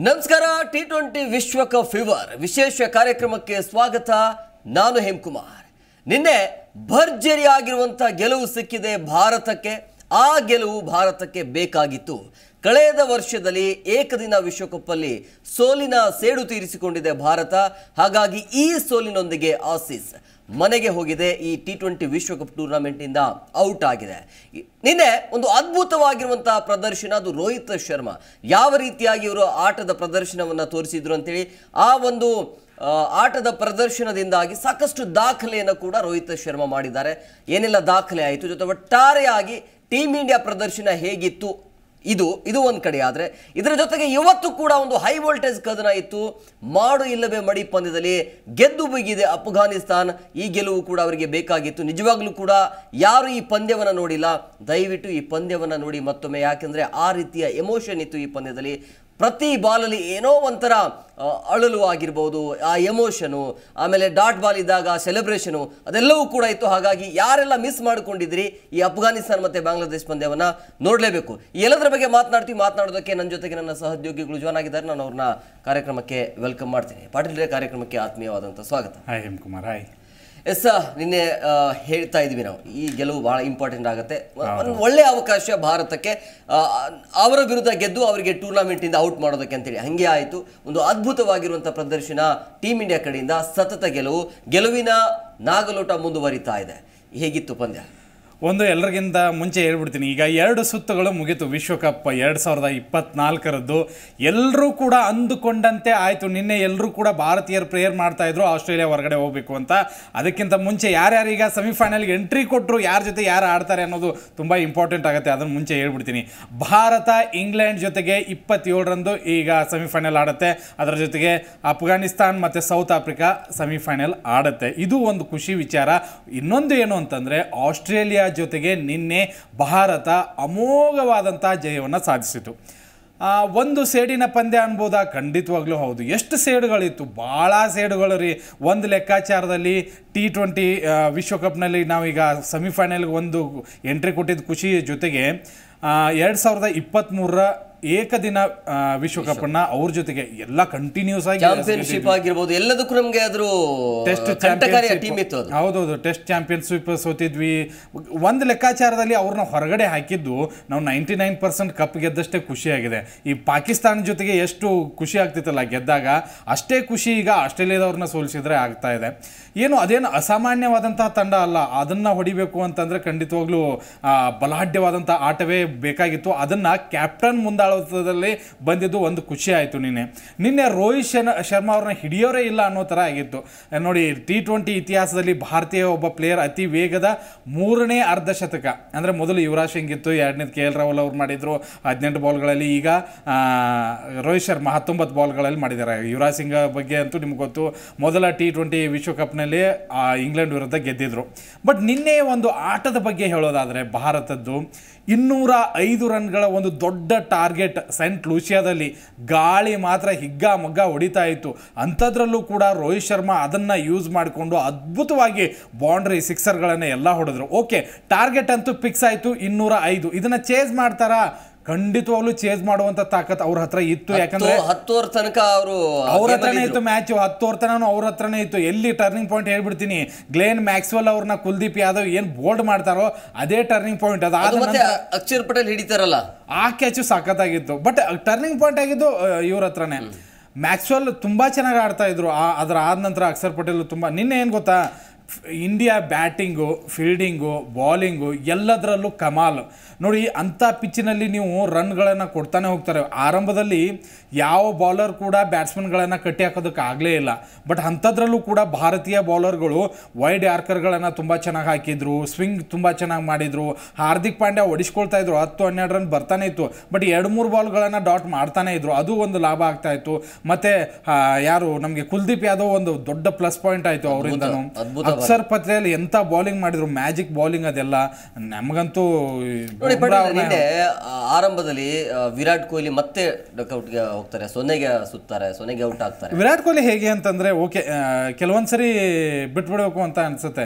ನಮಸ್ಕಾರ T twenty ವಿಶ್ವಕಪ್ fever ವಿಶೇಷ ಕಾರ್ಯಕ್ರಮಕ್ಕೆ ಸ್ವಾಗತ ನಾನು ಹೇಮ್ಕುಮಾರ್ ನಿನ್ನೆ ಭರ್ಜರಿ ಆಗಿರುವಂಥ ಗೆಲುವು ಸಿಕ್ಕಿದೆ ಭಾರತಕ್ಕೆ ಆ ಗೆಲುವು ಭಾರತಕ್ಕೆ ಬೇಕಾಗಿತ್ತು ಕಳೆದ ವರ್ಷದಲ್ಲಿ ಏಕದಿನ ವಿಶ್ವಕಪ್ಪಲ್ಲಿ ಸೋಲಿನ ಸೇಡು ತೀರಿಸಿಕೊಂಡಿದೆ ಭಾರತ ಹಾಗಾಗಿ ಈ ಸೋಲಿನೊಂದಿಗೆ ಆಸೀಸ್ ಮನೆಗೆ ಹೋಗಿದೆ ಈ ಟಿ ಟ್ವೆಂಟಿ ವಿಶ್ವಕಪ್ ಟೂರ್ನಮೆಂಟ್ನಿಂದ ಔಟ್ ಆಗಿದೆ ಈ- ನಿನ್ನೆ ಒಂದು ಅದ್ಭುತವಾಗಿರುವಂತಹ ಪ್ರದರ್ಶನ ಅದು ರೋಹಿತ್ ಶರ್ಮಾ ಯಾವ ರೀತಿಯಾಗಿ ಇವರು ಆಟದ ಪ್ರದರ್ಶನವನ್ನು ತೋರಿಸಿದ್ರು ಅಂತೇಳಿ ಆ ಒಂದು ಆ, ಆಟದ ಪ್ರದರ್ಶನದಿಂದಾಗಿ ಸಾಕಷ್ಟು ದಾಖಲೆಯನ್ನು ಕೂಡ ರೋಹಿತ್ ಶರ್ಮಾ ಮಾಡಿದ್ದಾರೆ ಏನೆಲ್ಲ ದಾಖಲೆ ಆಯಿತು ಜೊತೆ ಒಟ್ಟಾರೆಯಾಗಿ ಟೀಮ್ ಇಂಡಿಯಾ ಪ್ರದರ್ಶನ ಹೇಗಿತ್ತು ಇದು ಇದು ಒಂದು ಕಡೆ ಆದರೆ ಇದರ ಜೊತೆಗೆ ಇವತ್ತು ಕೂಡ ಒಂದು ಹೈ ವೋಲ್ಟೇಜ್ ಕದನ ಇತ್ತು ಮಾಡು ಇಲ್ಲವೇ ಮಡಿ ಪಂದ್ಯದಲ್ಲಿ ಗೆದ್ದು ಬಿಗಿದೆ ಅಫ್ಘಾನಿಸ್ತಾನ್ ಈ ಗೆಲುವು ಕೂಡ ಅವರಿಗೆ ಬೇಕಾಗಿತ್ತು ನಿಜವಾಗ್ಲೂ ಕೂಡ ಯಾರು ಈ ಪಂದ್ಯವನ್ನು ನೋಡಿಲ್ಲ ದಯವಿಟ್ಟು ಈ ಪಂದ್ಯವನ್ನು ನೋಡಿ ಮತ್ತೊಮ್ಮೆ ಯಾಕೆಂದ್ರೆ ಆ ರೀತಿಯ ಎಮೋಷನ್ ಇತ್ತು ಈ ಪಂದ್ಯದಲ್ಲಿ ಪ್ರತಿ ಬಾಲಲ್ಲಿ ಏನೋ ಒಂಥರ ಆ, ಅಳಲು ಆಗಿರ್ಬೋದು ಆ ಎಮೋಷನು ಆಮೇಲೆ ಡಾಟ್ ಬಾಲ್ ಇದ್ದಾಗ ಸೆಲೆಬ್ರೇಷನು ಅದೆಲ್ಲವೂ ಕೂಡ ಇತ್ತು ಹಾಗಾಗಿ ಯಾರೆಲ್ಲ ಮಿಸ್ ಮಾಡ್ಕೊಂಡಿದ್ರಿ ಈ ಅಫ್ಘಾನಿಸ್ತಾನ ಮತ್ತೆ ಬಾಂಗ್ಲಾದೇಶ್ ಪಂದ್ಯವನ್ನ ನೋಡಲೇಬೇಕು ಈ ಎಲ್ಲದರ ಬಗ್ಗೆ ಮಾತನಾಡ್ತೀವಿ ಮಾತನಾಡೋದಕ್ಕೆ ನನ್ನ ಜೊತೆಗೆ ನನ್ನ ಸಹೋದ್ಯೋಗಿಗಳು ಜಾಯ್ನ್ ಆಗಿದ್ದಾರೆ ನಾನು ಅವ್ರನ್ನ ಕಾರ್ಯಕ್ರಮಕ್ಕೆ ವೆಲ್ಕಮ್ ಮಾಡ್ತೀನಿ ಪಾಟೀಲ್ ಕಾರ್ಯಕ್ರಮಕ್ಕೆ ಆತ್ಮೀಯವಾದಂಥ ಸ್ವಾಗತ ಹಾಯ್ ಹೇಮಕುಮಾರ್ ಹಾಯ್ ಎಸ್ ನಿನ್ನೆ ಆ, ಹೇಳ್ತಾ ಇದ್ವಿ ನಾವು ಈ ಗೆಲುವು ಬಹಳ ಇಂಪಾರ್ಟೆಂಟ್ ಆಗುತ್ತೆ ಒಂದು ಒಳ್ಳೆಯ ಅವಕಾಶ ಭಾರತಕ್ಕೆ ಆ, ಅವರ ವಿರುದ್ಧ ಗೆದ್ದು ಅವರಿಗೆ ಟೂರ್ನಮೆಂಟ್ ಇಂದ ಔಟ್ ಮಾಡೋದಕ್ಕೆ ಅಂತೇಳಿ ಹಂಗೆ ಆಯಿತು ಒಂದು ಅದ್ಭುತವಾಗಿರುವಂಥ ಪ್ರದರ್ಶನ ಟೀಮ್ ಇಂಡಿಯಾ ಕಡೆಯಿಂದ ಸತತ ಗೆಲುವು ಗೆಲುವಿನ ನಾಗಲೋಟ ಮುಂದುವರಿತಾ ಇದೆ ಹೇಗಿತ್ತು ಪಂದ್ಯ ಒಂದು ಎಲ್ಲರಿಗಿಂತ ಮುಂಚೆ ಹೇಳ್ಬಿಡ್ತೀನಿ ಈಗ ಎರಡು ಸುತ್ತುಗಳು ಮುಗೀತು ವಿಶ್ವಕಪ್ ಎರಡು ಸಾವಿರದ ಇಪ್ಪತ್ನಾಲ್ಕರದ್ದು ಎಲ್ಲರೂ ಕೂಡ ಅಂದುಕೊಂಡಂತೆ ಆಯಿತು ನಿನ್ನೆ ಎಲ್ಲರೂ ಕೂಡ ಭಾರತೀಯರು ಪ್ರೇಯರ್ ಮಾಡ್ತಾ ಇದ್ರು ಆಸ್ಟ್ರೇಲಿಯಾ ಹೊರಗಡೆ ಹೋಗಬೇಕು ಅಂತ ಅದಕ್ಕಿಂತ ಮುಂಚೆ ಯಾರ್ಯಾರೀಗ ಸೆಮಿಫೈನಲ್ಗೆ ಎಂಟ್ರಿ ಕೊಟ್ಟರು ಯಾರ ಜೊತೆ ಯಾರು ಆಡ್ತಾರೆ ಅನ್ನೋದು ತುಂಬ ಇಂಪಾರ್ಟೆಂಟ್ ಆಗುತ್ತೆ ಅದನ್ನು ಮುಂಚೆ ಹೇಳ್ಬಿಡ್ತೀನಿ ಭಾರತ ಇಂಗ್ಲೆಂಡ್ ಜೊತೆಗೆ ಇಪ್ಪತ್ತೇಳರಂದು ಈಗ ಸೆಮಿಫೈನಲ್ ಆಡುತ್ತೆ ಅದರ ಜೊತೆಗೆ ಅಫ್ಘಾನಿಸ್ತಾನ್ ಮತ್ತು ಸೌತ್ ಆಫ್ರಿಕಾ ಸೆಮಿಫೈನಲ್ ಆಡುತ್ತೆ ಇದು ಒಂದು ಖುಷಿ ವಿಚಾರ ಇನ್ನೊಂದು ಏನು ಅಂತಂದರೆ ಆಸ್ಟ್ರೇಲಿಯಾ ಜೊತೆಗೆ ನಿನ್ನೆ ಭಾರತ ಅಮೋಘವಾದಂತಹ ಜಯವನ್ನು ಸಾಧಿಸಿತು ಆ, ಒಂದು ಸೇಡಿನ ಪಂದ್ಯ ಅನ್ಬೋದಾ ಖಂಡಿತವಾಗ್ಲೂ ಹೌದು ಎಷ್ಟು ಸೇಡುಗಳಿತ್ತು ಭಾಳ ಸೇಡುಗಳು ರೀ ಒಂದು ಲೆಕ್ಕಾಚಾರದಲ್ಲಿ ಟಿ ಟ್ವೆಂಟಿ ವಿಶ್ವಕಪ್ನಲ್ಲಿ ನಾವೀಗ ಸೆಮಿಫೈನಲ್ಗೆ ಒಂದು ಎಂಟ್ರಿ ಕೊಟ್ಟಿದ್ದ ಖುಷಿ ಜೊತೆಗೆ ಎರಡು ಸಾವಿರದ ಇಪ್ಪತ್ತ್ಮೂರರ ಏಕದಿನ ಆ, ವಿಶ್ವಕಪ್ಪನ್ನ ಅವ್ರ ಜೊತೆಗೆ ಎಲ್ಲ ಕಂಟಿನ್ಯೂಸ್ ಆಗಿ ಚಾಂಪಿಯನ್ಶಿಪ್ ಆಗಿರ್ಬೋದು ಎಲ್ಲದಕ್ಕೂ ನಮಗೆ ಅದ್ರ ಟೆಸ್ಟ್ ಕಂಟಕಾರಿಯ ಟೀಮ್ ಇತ್ತು ಅದು ಹೌದೌದು ಟೆಸ್ಟ್ ಚಾಂಪಿಯನ್ಶಿಪ್ ಸೋತಿದ್ವಿ ಒಂದು ಲೆಕ್ಕಾಚಾರದಲ್ಲಿ ಅವ್ರನ್ನ ಹೊರಗಡೆ ಹಾಕಿದ್ದು ನಾವು ನೈಂಟಿ ನೈನ್ ಪರ್ಸೆಂಟ್ ಕಪ್ ಗೆದ್ದಷ್ಟೇ ಖುಷಿಯಾಗಿದೆ ಈ ಪಾಕಿಸ್ತಾನ ಜೊತೆಗೆ ಎಷ್ಟು ಖುಷಿ ಆಗ್ತಿತ್ತಲ್ಲ ಗೆದ್ದಾಗ ಅಷ್ಟೇ ಖುಷಿ ಈಗ ಆಸ್ಟ್ರೇಲಿಯಾದವ್ರನ್ನ ಸೋಲಿಸಿದ್ರೆ ಆಗ್ತಾ ಇದೆ ಏನು ಅದೇನು ಅಸಾಮಾನ್ಯವಾದಂತಹ ತಂಡ ಅಲ್ಲ ಅದನ್ನ ಹೊಡಿಬೇಕು ಅಂತಂದ್ರೆ ಖಂಡಿತವಾಗ್ಲೂ ಆ, ಬಲಾಢ್ಯವಾದಂಥ ಆಟವೇ ಬೇಕಾಗಿತ್ತು ಅದನ್ನ ಕ್ಯಾಪ್ಟನ್ ಮುಂದಾಳತ್ವದಲ್ಲಿ ಬಂದಿದ್ದು ಒಂದು ಖುಷಿ ಆಯಿತು ನಿನ್ನೆ ನಿನ್ನೆ ರೋಹಿತ್ ಶರ್ಮ ಶರ್ಮಾ ಅವ್ರನ್ನ ಹಿಡಿಯೋರೇ ಇಲ್ಲ ಅನ್ನೋ ಥರ ಆಗಿತ್ತು ನೋಡಿ ಟಿ ಟ್ವೆಂಟಿ ಇತಿಹಾಸದಲ್ಲಿ ಭಾರತೀಯ ಒಬ್ಬ ಪ್ಲೇಯರ್ ಅತಿ ವೇಗದ ಮೂರನೇ ಅರ್ಧ ಶತಕ ಅಂದರೆ ಮೊದಲು ಯುವರಾಜ್ ಸಿಂಗ್ ಇತ್ತು ಎರಡನೇದು ಕೆ ಎಲ್ ರಾಹುಲ್ ಅವ್ರು ಮಾಡಿದ್ರು ಹದಿನೆಂಟು ಬಾಲ್ಗಳಲ್ಲಿ ಈಗ ಆ, ರೋಹಿತ್ ಶರ್ಮಾ ಹತ್ತೊಂಬತ್ತು ಬಾಲ್ಗಳಲ್ಲಿ ಮಾಡಿದ್ದಾರೆ ಯುವರಾಜ್ ಸಿಂಗ್ ಬಗ್ಗೆ ಅಂತೂ ನಿಮ್ಗೆ ಗೊತ್ತು ಮೊದಲ ಟಿ ಟ್ವೆಂಟಿ ವಿಶ್ವಕಪ್ನಲ್ಲಿ ಆ, ಇಂಗ್ಲೆಂಡ್ ವಿರುದ್ಧ ಗೆದ್ದಿದ್ರು ಬಟ್ ನಿನ್ನೆ ಒಂದು ಆಟದ ಬಗ್ಗೆ ಹೇಳೋದಾದರೆ ಭಾರತದ್ದು ಇನ್ನೂರ ಐದು ರನ್ಗಳ ಒಂದು ದೊಡ್ಡ ಟಾರ್ಗೆಟ್ ಸೆಂಟ್ ಲೂಸಿಯಾದಲ್ಲಿ ಗಾಳಿ ಮಾತ್ರ ಹಿಗ್ಗ ಮಗ್ಗ ಹೊಡಿತಾ ಇತ್ತು ಅಂಥದ್ರಲ್ಲೂ ಕೂಡ ರೋಹಿತ್ ಶರ್ಮಾ ಅದನ್ನು ಯೂಸ್ ಮಾಡಿಕೊಂಡು ಅದ್ಭುತವಾಗಿ ಬೌಂಡ್ರಿ ಸಿಕ್ಸರ್ಗಳನ್ನು ಎಲ್ಲ ಹೊಡೆದ್ರು ಓಕೆ ಟಾರ್ಗೆಟ್ ಅಂತೂ ಫಿಕ್ಸ್ ಆಯಿತು ಇನ್ನೂರ ಐದು ಇದನ್ನು ಚೇಸ್ ಮಾಡ್ತಾರಾ ಖಂಡಿತವಾಗ್ಲೂ ಚೇಸ್ ಮಾಡುವಂಥ ತಾಕತ್ ಅವ್ರ ಹತ್ರ ಇತ್ತು ಯಾಕಂದ್ರೆ ಹತ್ತು- ಹತ್ತುವರೆ ತನಕ ಅವರು ಅವ್ರ ಹತ್ರನೇ ಇತ್ತು ಮ್ಯಾಚ್ ಹತ್ತು ತನಕ ಅವ್ರ ಹತ್ರನೇ ಇತ್ತು ಎಲ್ಲಿ ಟರ್ನಿಂಗ್ ಪಾಯಿಂಟ್ ಹೇಳ್ಬಿಡ್ತೀನಿ ಗ್ಲೇನ್ ಮ್ಯಾಕ್ಸ್ವೆಲ್ ಅವ್ರನ್ನ ಕುಲ್ದೀಪ್ ಯಾದವ್ ಏನ್ ಬೋಲ್ಡ್ ಮಾಡ್ತಾರೋ ಅದೇ ಟರ್ನಿಂಗ್ ಪಾಯಿಂಟ್ ಅದು ಅದಾದ ಮತ್ತೆ ಅಕ್ಷರ್ ಪಟೇಲ್ ಹಿಡಿತಾರಲ್ಲ ಆ ಕ್ಯಾಚು ಸಖತ್ತಾಗಿತ್ತು ಬಟ್ ಟರ್ನಿಂಗ್ ಪಾಯಿಂಟ್ ಆಗಿದ್ದು ಇವ್ರ ಹತ್ರನೇ ಮ್ಯಾಕ್ಸ್ವೆಲ್ ತುಂಬಾ ಚೆನ್ನಾಗಿ ಆಡ್ತಾ ಇದ್ರು ಆ- ಅದರ ಆದ ನಂತರ ಅಕ್ಷರ್ ಪಟೇಲ್ ತುಂಬಾ ನಿನ್ನೆ ಏನು ಗೊತ್ತಾ ಫ್- ಇಂಡಿಯಾ ಬ್ಯಾಟಿಂಗು ಫೀಲ್ಡಿಂಗು ಬಾಲಿಂಗು ಎಲ್ಲದರಲ್ಲೂ ಕಮಾಲ್ ನೋಡಿ ಅಂಥ ಪಿಚ್ಚಿನಲ್ಲಿ ನೀವು ರನ್ಗಳನ್ನು ಕೊಡ್ತಾನೆ ಹೋಗ್ತಾರೆ ಆರಂಭದಲ್ಲಿ ಯಾವ ಬೌಲರ್ ಕೂಡ ಬ್ಯಾಟ್ಸ್ಮನ್ಗಳನ್ನು ಕಟ್ಟಿ ಹಾಕೋದಕ್ಕೆ ಆಗಲೇ ಇಲ್ಲ ಬಟ್ ಅಂಥದ್ರಲ್ಲೂ ಕೂಡ ಭಾರತೀಯ ಬೌಲರ್ಗಳು ವೈಡ್ ಯಾರ್ಕರ್ಗಳನ್ನು ತುಂಬ ಚೆನ್ನಾಗಿ ಹಾಕಿದ್ರು ಸ್ವಿಂಗ್ ತುಂಬ ಚೆನ್ನಾಗಿ ಮಾಡಿದ್ರು ಹಾರ್ದಿಕ್ ಪಾಂಡ್ಯ ಹೊಡಿಸ್ಕೊಳ್ತಾ ಇದ್ರು ಹತ್ತು ಹನ್ನೆರಡು ರನ್ ಬರ್ತಾನೆ ಇತ್ತು ಬಟ್ ಎರಡು ಮೂರು ಬಾಲ್ಗಳನ್ನು ಡಾಟ್ ಮಾಡ್ತಾನೆ ಇದ್ರು ಅದು ಒಂದು ಲಾಭ ಆಗ್ತಾ ಇತ್ತು ಮತ್ತೆ ಆ, ಯಾರು ನಮಗೆ ಕುಲ್ದೀಪ್ ಯಾದವ್ ಒಂದು ದೊಡ್ಡ ಪ್ಲಸ್ ಪಾಯಿಂಟ್ ಆಯಿತು ಅವರಿಂದನು ಅದ್ಭುತ ಅಕ್ಷರ್ ಪತ್ರೆಯಲ್ಲಿ ಎಂಥ ಬೌಲಿಂಗ್ ಮಾಡಿದ್ರು ಮ್ಯಾಜಿಕ್ ಬೌಲಿಂಗ್ ಅದೆಲ್ಲ ನಮಗಂತೂ ನೋಡಿ ಬುಮ್ರಾ ಪಟೇಲ್ ನಿನ್ನೆ ಆ, ಆರಂಭದಲ್ಲಿ ಆ, ವಿರಾಟ್ ಕೊಹ್ಲಿ ಮತ್ತೆ ಡಕ್ಔಟ್ಗೆ ಹೋಗ್ತಾರೆ ಸೊನ್ನೆಗೆ ಸುತ್ತಾರೆ ಸೊನ್ನೆಗೆ ಔಟ್ ಆಗ್ತಾರೆ ವಿರಾಟ್ ಕೊಹ್ಲಿ ಹೇಗೆ ಅಂತಂದ್ರೆ ಓಕೆ ಕೆಲವೊಂದು ಸರಿ ಬಿಟ್ಬಿಡ್ಬೇಕು ಅಂತ ಅನ್ಸುತ್ತೆ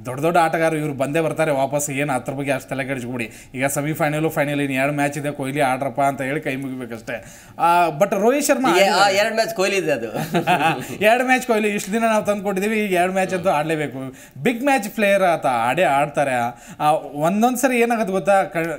ದೊಡ್ಡ ದೊಡ್ಡ ಆಟಗಾರರು ಇವ್ರು ಬಂದೇ ಬರ್ತಾರೆ ವಾಪಸ್ ಏನು ಅದ್ರ ಬಗ್ಗೆ ಅಷ್ಟು ತಲೆ ಕೆಡಿಸ್ಬಿಡಿ ಈಗ ಸೆಮಿಫೈನಲು ಫೈನಲ್ ಇನ್ನು ಎರಡು ಮ್ಯಾಚ್ ಇದೆ ಕೊಹ್ಲಿ ಆಡ್ರಪ್ಪ ಅಂತ ಹೇಳಿ ಕೈ ಮುಗಿಬೇಕಷ್ಟೇ ಬಟ್ ರೋಹಿತ್ ಶರ್ಮಾ ಏ, ಆ ಎರಡು ಮ್ಯಾಚ್ ಕೊಹ್ಲಿ ಇದೆ ಅದು ಎರಡು ಮ್ಯಾಚ್ ಕೊಹ್ಲಿ ಇಷ್ಟು ದಿನ ನಾವು ತಂದು ಕೊಟ್ಟಿದ್ದೀವಿ ಈಗ ಎರಡು ಮ್ಯಾಚ್ ಅಂತೂ ಆಡಲೇಬೇಕು ಬಿಗ್ ಮ್ಯಾಚ್ ಪ್ಲೇಯರ್ ಆತ ಆಡೇ ಆಡ್ತಾರೆ ಒಂದೊಂದು ಸರಿ ಏನಾಗುತ್ತೆ ಗೊತ್ತಾ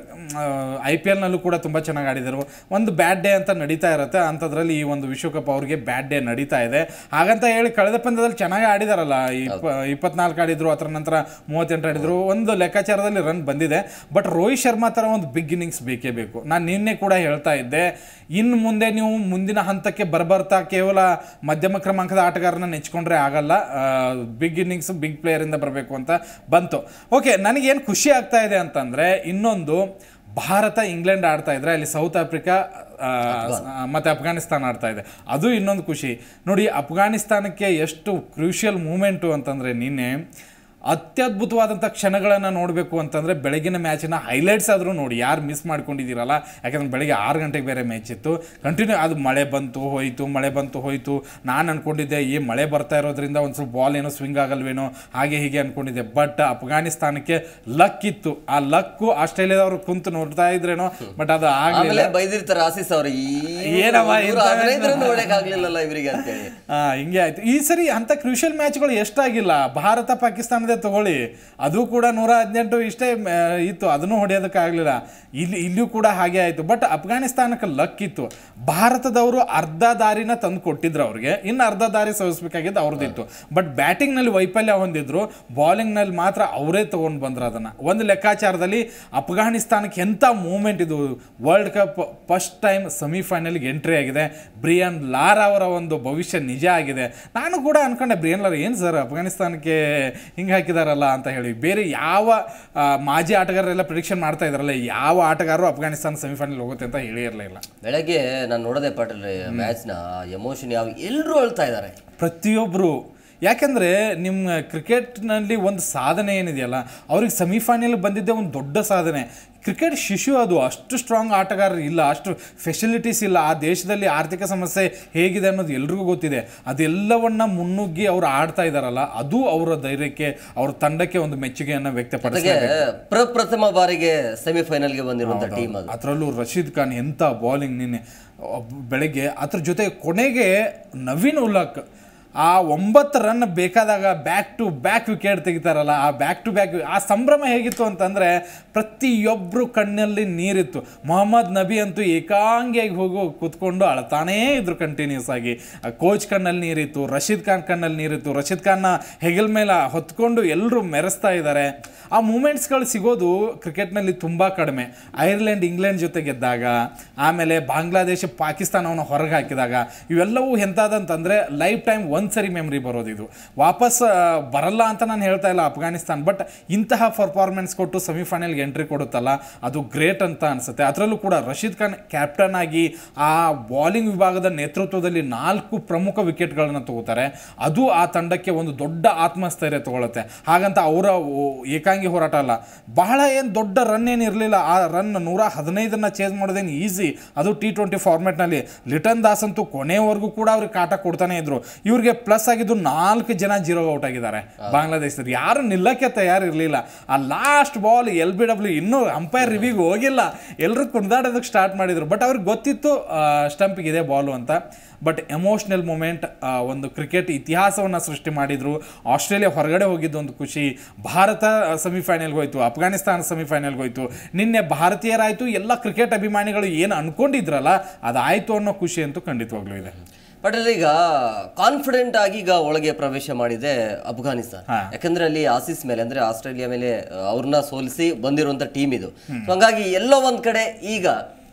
ಐ ಪಿ ಎಲ್ನಲ್ಲೂ ಕೂಡ ತುಂಬ ಚೆನ್ನಾಗಿ ಆಡಿದರು ಒಂದು ಬ್ಯಾಡ್ ಡೇ ಅಂತ ನಡೀತಾ ಇರುತ್ತೆ ಅಂಥದ್ರಲ್ಲಿ ಈ ಒಂದು ವಿಶ್ವಕಪ್ ಅವ್ರಿಗೆ ಬ್ಯಾಡ್ ಡೇ ನಡೀತಾ ಇದೆ ಹಾಗಂತ ಹೇಳಿ ಕಳೆದ ಪಂದ್ಯದಲ್ಲಿ ಚೆನ್ನಾಗಿ ಆಡಿದಾರಲ್ಲ ಇಪ್ಪ ಇಪ್ಪತ್ನಾಲ್ಕು ಆಡಿದ್ರು ಅದರ ನಂತರ ಮೂವತ್ತೆಂಟು ಆಡಿದ್ರು ಒಂದು ಲೆಕ್ಕಾಚಾರದಲ್ಲಿ ರನ್ ಬಂದಿದೆ ಬಟ್ ರೋಹಿತ್ ಶರ್ಮಾ ಥರ ಒಂದು ಬಿಗ್ ಇನ್ನಿಂಗ್ಸ್ ಬೇಕೇ ಬೇಕು ನಾನು ನಿನ್ನೆ ಕೂಡ ಹೇಳ್ತಾ ಇದ್ದೆ ಇನ್ನು ಮುಂದೆ ನೀವು ಮುಂದಿನ ಹಂತಕ್ಕೆ ಬರ್ಬರ್ತಾ ಕೇವಲ ಮಧ್ಯಮ ಕ್ರಮಾಂಕದ ಆಟಗಾರನ ನೆಚ್ಕೊಂಡ್ರೆ ಆಗಲ್ಲ ಬಿಗ್ ಇನ್ನಿಂಗ್ಸ್ ಬಿಗ್ ಪ್ಲೇಯರಿಂದ ಬರಬೇಕು ಅಂತ ಬಂತು ಓಕೆ ನನಗೇನು ಖುಷಿ ಆಗ್ತಾ ಇದೆ ಅಂತಂದರೆ ಇನ್ನೊಂದು ಭಾರತ ಇಂಗ್ಲೆಂಡ್ ಆಡ್ತಾ ಇದ್ರೆ ಅಲ್ಲಿ ಸೌತ್ ಆಫ್ರಿಕಾ ಆ, ಮತ್ತೆ ಅಫ್ಘಾನಿಸ್ತಾನ ಆಡ್ತಾ ಇದೆ ಅದು ಇನ್ನೊಂದು ಖುಷಿ ನೋಡಿ ಅಫ್ಘಾನಿಸ್ತಾನಕ್ಕೆ ಎಷ್ಟು ಕ್ರೂಷಿಯಲ್ ಮೂಮೆಂಟು ಅಂತಂದರೆ ನಿನ್ನೆ ಅತ್ಯದ್ಭುತವಾದಂಥ ಕ್ಷಣಗಳನ್ನು ನೋಡಬೇಕು ಅಂತಂದರೆ ಬೆಳಗಿನ ಮ್ಯಾಚಿನ ಹೈಲೈಟ್ಸ್ ಆದರೂ ನೋಡಿ ಯಾರು ಮಿಸ್ ಮಾಡ್ಕೊಂಡಿದ್ದೀರಲ್ಲ ಯಾಕಂದ್ರೆ ಬೆಳಗ್ಗೆ ಆರು ಗಂಟೆಗೆ ಬೇರೆ ಮ್ಯಾಚ್ ಇತ್ತು ಕಂಟಿನ್ಯೂ ಅದು ಮಳೆ ಬಂತು ಹೋಯಿತು ಮಳೆ ಬಂತು ಹೋಯಿತು ನಾನು ಅನ್ಕೊಂಡಿದ್ದೆ ಈ ಮಳೆ ಬರ್ತಾ ಇರೋದ್ರಿಂದ ಒಂದು ಸ್ವಲ್ಪ ಬಾಲ್ ಏನೋ ಸ್ವಿಂಗ್ ಆಗಲ್ವೇನೋ ಹಾಗೆ ಹೀಗೆ ಅನ್ಕೊಂಡಿದ್ದೆ ಬಟ್ ಅಫ್ಘಾನಿಸ್ತಾನಕ್ಕೆ ಲಕ್ ಇತ್ತು ಆ ಲಕ್ಕು ಆಸ್ಟ್ರೇಲಿಯಾದವ್ರು ಕುಂತು ನೋಡ್ತಾ ಇದ್ರೇನೋ ಬಟ್ ಅದು ಆಗಲಿಲ್ಲ ಆಮೇಲೆ ಬೈದಿರ್ತಾರೆ ಆಸೀಸ್ ಅವರು ಏನವ್ವ, ಇಂಥ ಹದಿನೈದು ನೋಡಕ್ ಆಗ್ಲಿಲ್ಲಲ್ಲ ಇವರಿಗೆ ಅಂತೇಳಿ ಆ, ಹಿಂಗೆ ಆಯ್ತು ಈ ಸರಿ ಅಂತ ಕ್ರೂಷಿಯಲ್ ಮ್ಯಾಚ್ಗಳು ಎಷ್ಟಾಗಿಲ್ಲ ಭಾರತ ಪಾಕಿಸ್ತಾನದೇ ತಗೊಳ್ಳಿ ಅದು ಕೂಡ ನೂರ ಹದಿನೆಂಟು ಇಷ್ಟೇ ಆ, ಇತ್ತು ಅದನ್ನು ಹೊಡೆಯೋದಕ್ಕೆ ಆಗಲಿಲ್ಲ ಇಲ್ಲಿ ಇಲ್ಲಿಯೂ ಕೂಡ ಹಾಗೆ ಆಯಿತು ಬಟ್ ಅಫ್ಘಾನಿಸ್ತಾನಕ್ಕೆ ಲಕ್ ಇತ್ತು ಭಾರತದವರು ಅರ್ಧ ದಾರಿನ ತಂದು ಕೊಟ್ಟಿದ್ರು ಅವ್ರಿಗೆ ಇನ್ನು ಅರ್ಧ ದಾರಿ ಸವಿಸ್ಬೇಕಾಗಿದ್ದು ಅವ್ರದ್ದಿತ್ತು ಬಟ್ ಬ್ಯಾಟಿಂಗ್ನಲ್ಲಿ ವೈಫಲ್ಯ ಹೊಂದಿದ್ರು ಬಾಲಿಂಗ್ನಲ್ಲಿ ಮಾತ್ರ ಅವರೇ ತೊಗೊಂಡು ಬಂದ್ರು ಅದನ್ನು ಒಂದು ಲೆಕ್ಕಾಚಾರದಲ್ಲಿ ಅಫ್ಘಾನಿಸ್ತಾನಕ್ಕೆ ಎಂಥ ಮೂಮೆಂಟ್ ಇದು ವರ್ಲ್ಡ್ ಕಪ್ ಫಸ್ಟ್ ಟೈಮ್ ಸೆಮಿಫೈನಲ್ಗೆ ಎಂಟ್ರಿ ಆಗಿದೆ ಬ್ರಿಯನ್ ಲಾರ್ ಅವರ ಒಂದು ಭವಿಷ್ಯ ನಿಜ ಆಗಿದೆ ನಾನು ಕೂಡ ಅನ್ಕೊಂಡೆ ಬ್ರಿಯನ್ ಲಾರ್ ಏನು ಸರ್ ಅಫ್ಘಾನಿಸ್ತಾನಕ್ಕೆ ಹಿಂಗೆ ಹಾಕಿದಾರಲ್ಲ ಅಂತ ಹೇಳಿ ಬೇರೆ ಯಾವ ಆ, ಮಾಜಿ ಆಟಗಾರರೆಲ್ಲ ಪ್ರಿಡಿಕ್ಷನ್ ಮಾಡ್ತಾ ಇದಾರಲ್ಲ ಯಾವ ಆಟಗಾರರು ಅಫ್ಘಾನಿಸ್ತಾನ ಸೆಮಿಫೈನಲ್ ಹೋಗುತ್ತೆ ಅಂತ ಹೇಳಿ ಇರಲಿಲ್ಲ ಬೆಳಗ್ಗೆ ನಾನು ನೋಡದೆ ಪಾಟೀಲ್ ಮ್ಯಾಚ್ನ ಎಮೋಷನ್ ಯಾವ ಎಲ್ಲರೂ ಅಳ್ತಾ ಇದ್ದಾರೆ ಪ್ರತಿಯೊಬ್ಬರು ಯಾಕೆಂದರೆ ನಿಮ್ಮ ಕ್ರಿಕೆಟ್ನಲ್ಲಿ ಒಂದು ಸಾಧನೆ ಏನಿದೆಯಲ್ಲ ಅವ್ರಿಗೆ ಸೆಮಿಫೈನಲ್ ಬಂದಿದ್ದೇ ಒಂದು ದೊಡ್ಡ ಸಾಧನೆ ಕ್ರಿಕೆಟ್ ಶಿಶು ಅದು ಅಷ್ಟು ಸ್ಟ್ರಾಂಗ್ ಆಟಗಾರರು ಇಲ್ಲ ಅಷ್ಟು ಫೆಸಿಲಿಟೀಸ್ ಇಲ್ಲ ಆ ದೇಶದಲ್ಲಿ ಆರ್ಥಿಕ ಸಮಸ್ಯೆ ಹೇಗಿದೆ ಅನ್ನೋದು ಎಲ್ರಿಗೂ ಗೊತ್ತಿದೆ ಅದೆಲ್ಲವನ್ನ ಮುನ್ನುಗ್ಗಿ ಅವ್ರು ಆಡ್ತಾ ಇದ್ದಾರಲ್ಲ ಅದು ಅವರ ಧೈರ್ಯಕ್ಕೆ ಅವ್ರ ತಂಡಕ್ಕೆ ಒಂದು ಮೆಚ್ಚುಗೆಯನ್ನು ವ್ಯಕ್ತಪಡಿಸಿದೆ ಜೊತೆಗೆ ಪ್ರಪ್ರಥಮ ಬಾರಿಗೆ ಸೆಮಿಫೈನಲ್ಗೆ ಬಂದಿರುವಂತ ಟೀಮ್ ಅದು ಅದರಲ್ಲೂ ರಶೀದ್ ಖಾನ್ ಎಂಥ ಬಾಲಿಂಗ್ ನಿನ್ನೆ ಒಬ್- ಬೆಳಗ್ಗೆ ಅದ್ರ ಜೊತೆ ಕೊನೆಗೆ ನವೀನ್ ಉಲ್ಲಕ್ ಆ ಒಂಬತ್ತು ರನ್ ಬೇಕಾದಾಗ ಬ್ಯಾಕ್ ಟು ಬ್ಯಾಕ್ ವಿಕೆಟ್ ತೆಗಿತಾರಲ್ಲ ಆ ಬ್ಯಾಕ್ ಟು ಬ್ಯಾಕ್ ಆ ಸಂಭ್ರಮ ಹೇಗಿತ್ತು ಅಂತಂದರೆ ಪ್ರತಿಯೊಬ್ಬರು ಕಣ್ಣಲ್ಲಿ ನೀರಿತ್ತು ಮೊಹಮ್ಮದ್ ನಬಿ ಅಂತೂ ಏಕಾಂಗಿಯಾಗಿ ಹೋಗಿ ಕೂತ್ಕೊಂಡು ಅಳ್ತಾನೇ ಇದ್ರು ಕಂಟಿನ್ಯೂಸ್ ಆಗಿ ಆ ಕೋಚ್ ಕಣ್ಣಲ್ಲಿ ನೀರಿತ್ತು ರಶೀದ್ ಖಾನ್ ಕಣ್ಣಲ್ಲಿ ನೀರಿತ್ತು ರಶೀದ್ ಖಾನ್ನ ಹೆಗಲ್ ಮೇಲೆ ಹೊತ್ಕೊಂಡು ಎಲ್ಲರೂ ಮೆರೆಸ್ತಾ ಇದ್ದಾರೆ ಆ ಮೂಮೆಂಟ್ಸ್ಗಳು ಸಿಗೋದು ಕ್ರಿಕೆಟ್ನಲ್ಲಿ ತುಂಬ ಕಡಿಮೆ ಐರ್ಲೆಂಡ್ ಇಂಗ್ಲೆಂಡ್ ಜೊತೆ ಗೆದ್ದಾಗ ಆಮೇಲೆ ಬಾಂಗ್ಲಾದೇಶ ಪಾಕಿಸ್ತಾನವನ್ನು ಹೊರಗೆ ಹಾಕಿದಾಗ ಇವೆಲ್ಲವೂ ಎಂಥದಂತಂದರೆ ಲೈಫ್ ಟೈಮ್ ಒಂದು ಸರಿ ಮೆಮ್ರಿ ಬರೋದು ಇದು ವಾಪಸ್ ಆ, ಬರಲ್ಲ ಅಂತ ನಾನು ಹೇಳ್ತಾ ಇಲ್ಲ ಅಫ್ಘಾನಿಸ್ತಾನ್ ಬಟ್ ಇಂತಹ ಪರ್ಫಾರ್ಮೆನ್ಸ್ ಕೊಟ್ಟು ಸೆಮಿಫೈನಲ್ಗೆ ಎಂಟ್ರಿ ಕೊಡುತ್ತಲ್ಲ ಅದು ಗ್ರೇಟ್ ಅಂತ ಅನಿಸುತ್ತೆ ಅದರಲ್ಲೂ ಕೂಡ ರಶೀದ್ ಖಾನ್ ಕ್ಯಾಪ್ಟನ್ ಆಗಿ ಆ ಬಾಲಿಂಗ್ ವಿಭಾಗದ ನೇತೃತ್ವದಲ್ಲಿ ನಾಲ್ಕು ಪ್ರಮುಖ ವಿಕೆಟ್ಗಳನ್ನು ತಗೋತಾರೆ ಅದು ಆ ತಂಡಕ್ಕೆ ಒಂದು ದೊಡ್ಡ ಆತ್ಮಸ್ಥೈರ್ಯ ತಗೊಳುತ್ತೆ ಹಾಗಂತ ಅವರ ಏಕಾಂಗಿ ಹೋರಾಟ ಅಲ್ಲ ಬಹಳ ಏನು ದೊಡ್ಡ ರನ್ ಏನು ಇರಲಿಲ್ಲ ಆ ರನ್ ನೂರ ಹದಿನೈದನ್ನ ಚೇಂಜ್ ಮಾಡೋದೇನು ಈಸಿ ಅದು ಟಿ ಟ್ವೆಂಟಿ ಫಾರ್ಮೆಟ್ನಲ್ಲಿ ಲಿಟನ್ ದಾಸ್ ಅಂತೂ ಕೊನೆವರೆಗೂ ಕೂಡ ಅವ್ರಿಗೆ ಕಾಟ ಕೊಡ್ತಾನೆ ಇದ್ರು ಇವ್ರಿಗೆ ಪ್ಲಸ್ ಆಗಿದ್ದು ನಾಲ್ಕು ಜನ ಜೀರೋ ಔಟ್ ಆಗಿದ್ದಾರೆ ಬಾಂಗ್ಲಾದೇಶದಲ್ಲಿ ಯಾರು ನಿಲ್ಲಕ್ಕೆ ತಯಾರು ಇರಲಿಲ್ಲ ಆ last ball L B W ಇನ್ನೂ ಅಂಪೈರ್ ರಿವ್ಯೂಗೆ ಹೋಗಿಲ್ಲ ಎಲ್ಲರೂ ಕುಣಿದಾಡೋದಕ್ಕೆ ಸ್ಟಾರ್ಟ್ ಮಾಡಿದ್ರು ಬಟ್ ಅವ್ರಿಗೆ ಗೊತ್ತಿತ್ತು ಸ್ಟಂಪಿಗೆ ಇದೆ ಬಾಲು ಅಂತ ಬಟ್ ಎಮೋಷ್ನಲ್ ಮೂಮೆಂಟ್ ಒಂದು ಕ್ರಿಕೆಟ್ ಇತಿಹಾಸವನ್ನು ಸೃಷ್ಟಿ ಮಾಡಿದ್ರು ಆಸ್ಟ್ರೇಲಿಯಾ ಹೊರಗಡೆ ಹೋಗಿದ್ದು ಒಂದು ಖುಷಿ ಭಾರತ ಸೆಮಿಫೈನಲ್ಗೆ ಹೋಯ್ತು ಅಫ್ಘಾನಿಸ್ತಾನ ಸೆಮಿಫೈನಲ್ಗೆ ಹೋಯ್ತು ನಿನ್ನೆ ಭಾರತೀಯರಾಯಿತು ಎಲ್ಲ ಕ್ರಿಕೆಟ್ ಅಭಿಮಾನಿಗಳು ಏನು ಅನ್ಕೊಂಡಿದ್ರಲ್ಲ ಅದಾಯಿತು ಅನ್ನೋ ಖುಷಿ ಅಂತೂ ಖಂಡಿತವಾಗ್ಲೂ ಇದೆ ಪಾಟೀಲ್ ಈಗ ಕಾನ್ಫಿಡೆಂಟ್ ಆಗಿ ಈಗ ಒಳಗೆ ಪ್ರವೇಶ ಮಾಡಿದೆ ಅಫ್ಘಾನಿಸ್ತಾನ ಹಾ. ಯಾಕಂದ್ರೆ ಅಲ್ಲಿ ಆಸೀಸ್ ಮೇಲೆ ಅಂದ್ರೆ ಆಸ್ಟ್ರೇಲಿಯಾ ಮೇಲೆ ಆ, ಅವ್ರನ್ನ ಸೋಲಿಸಿ ಬಂದಿರುವಂತ ಟೀಮ್ ಇದು ಸೊ ಹಂಗಾಗಿ ಎಲ್ಲೋ ಒಂದ್ ಕಡೆ ಈಗ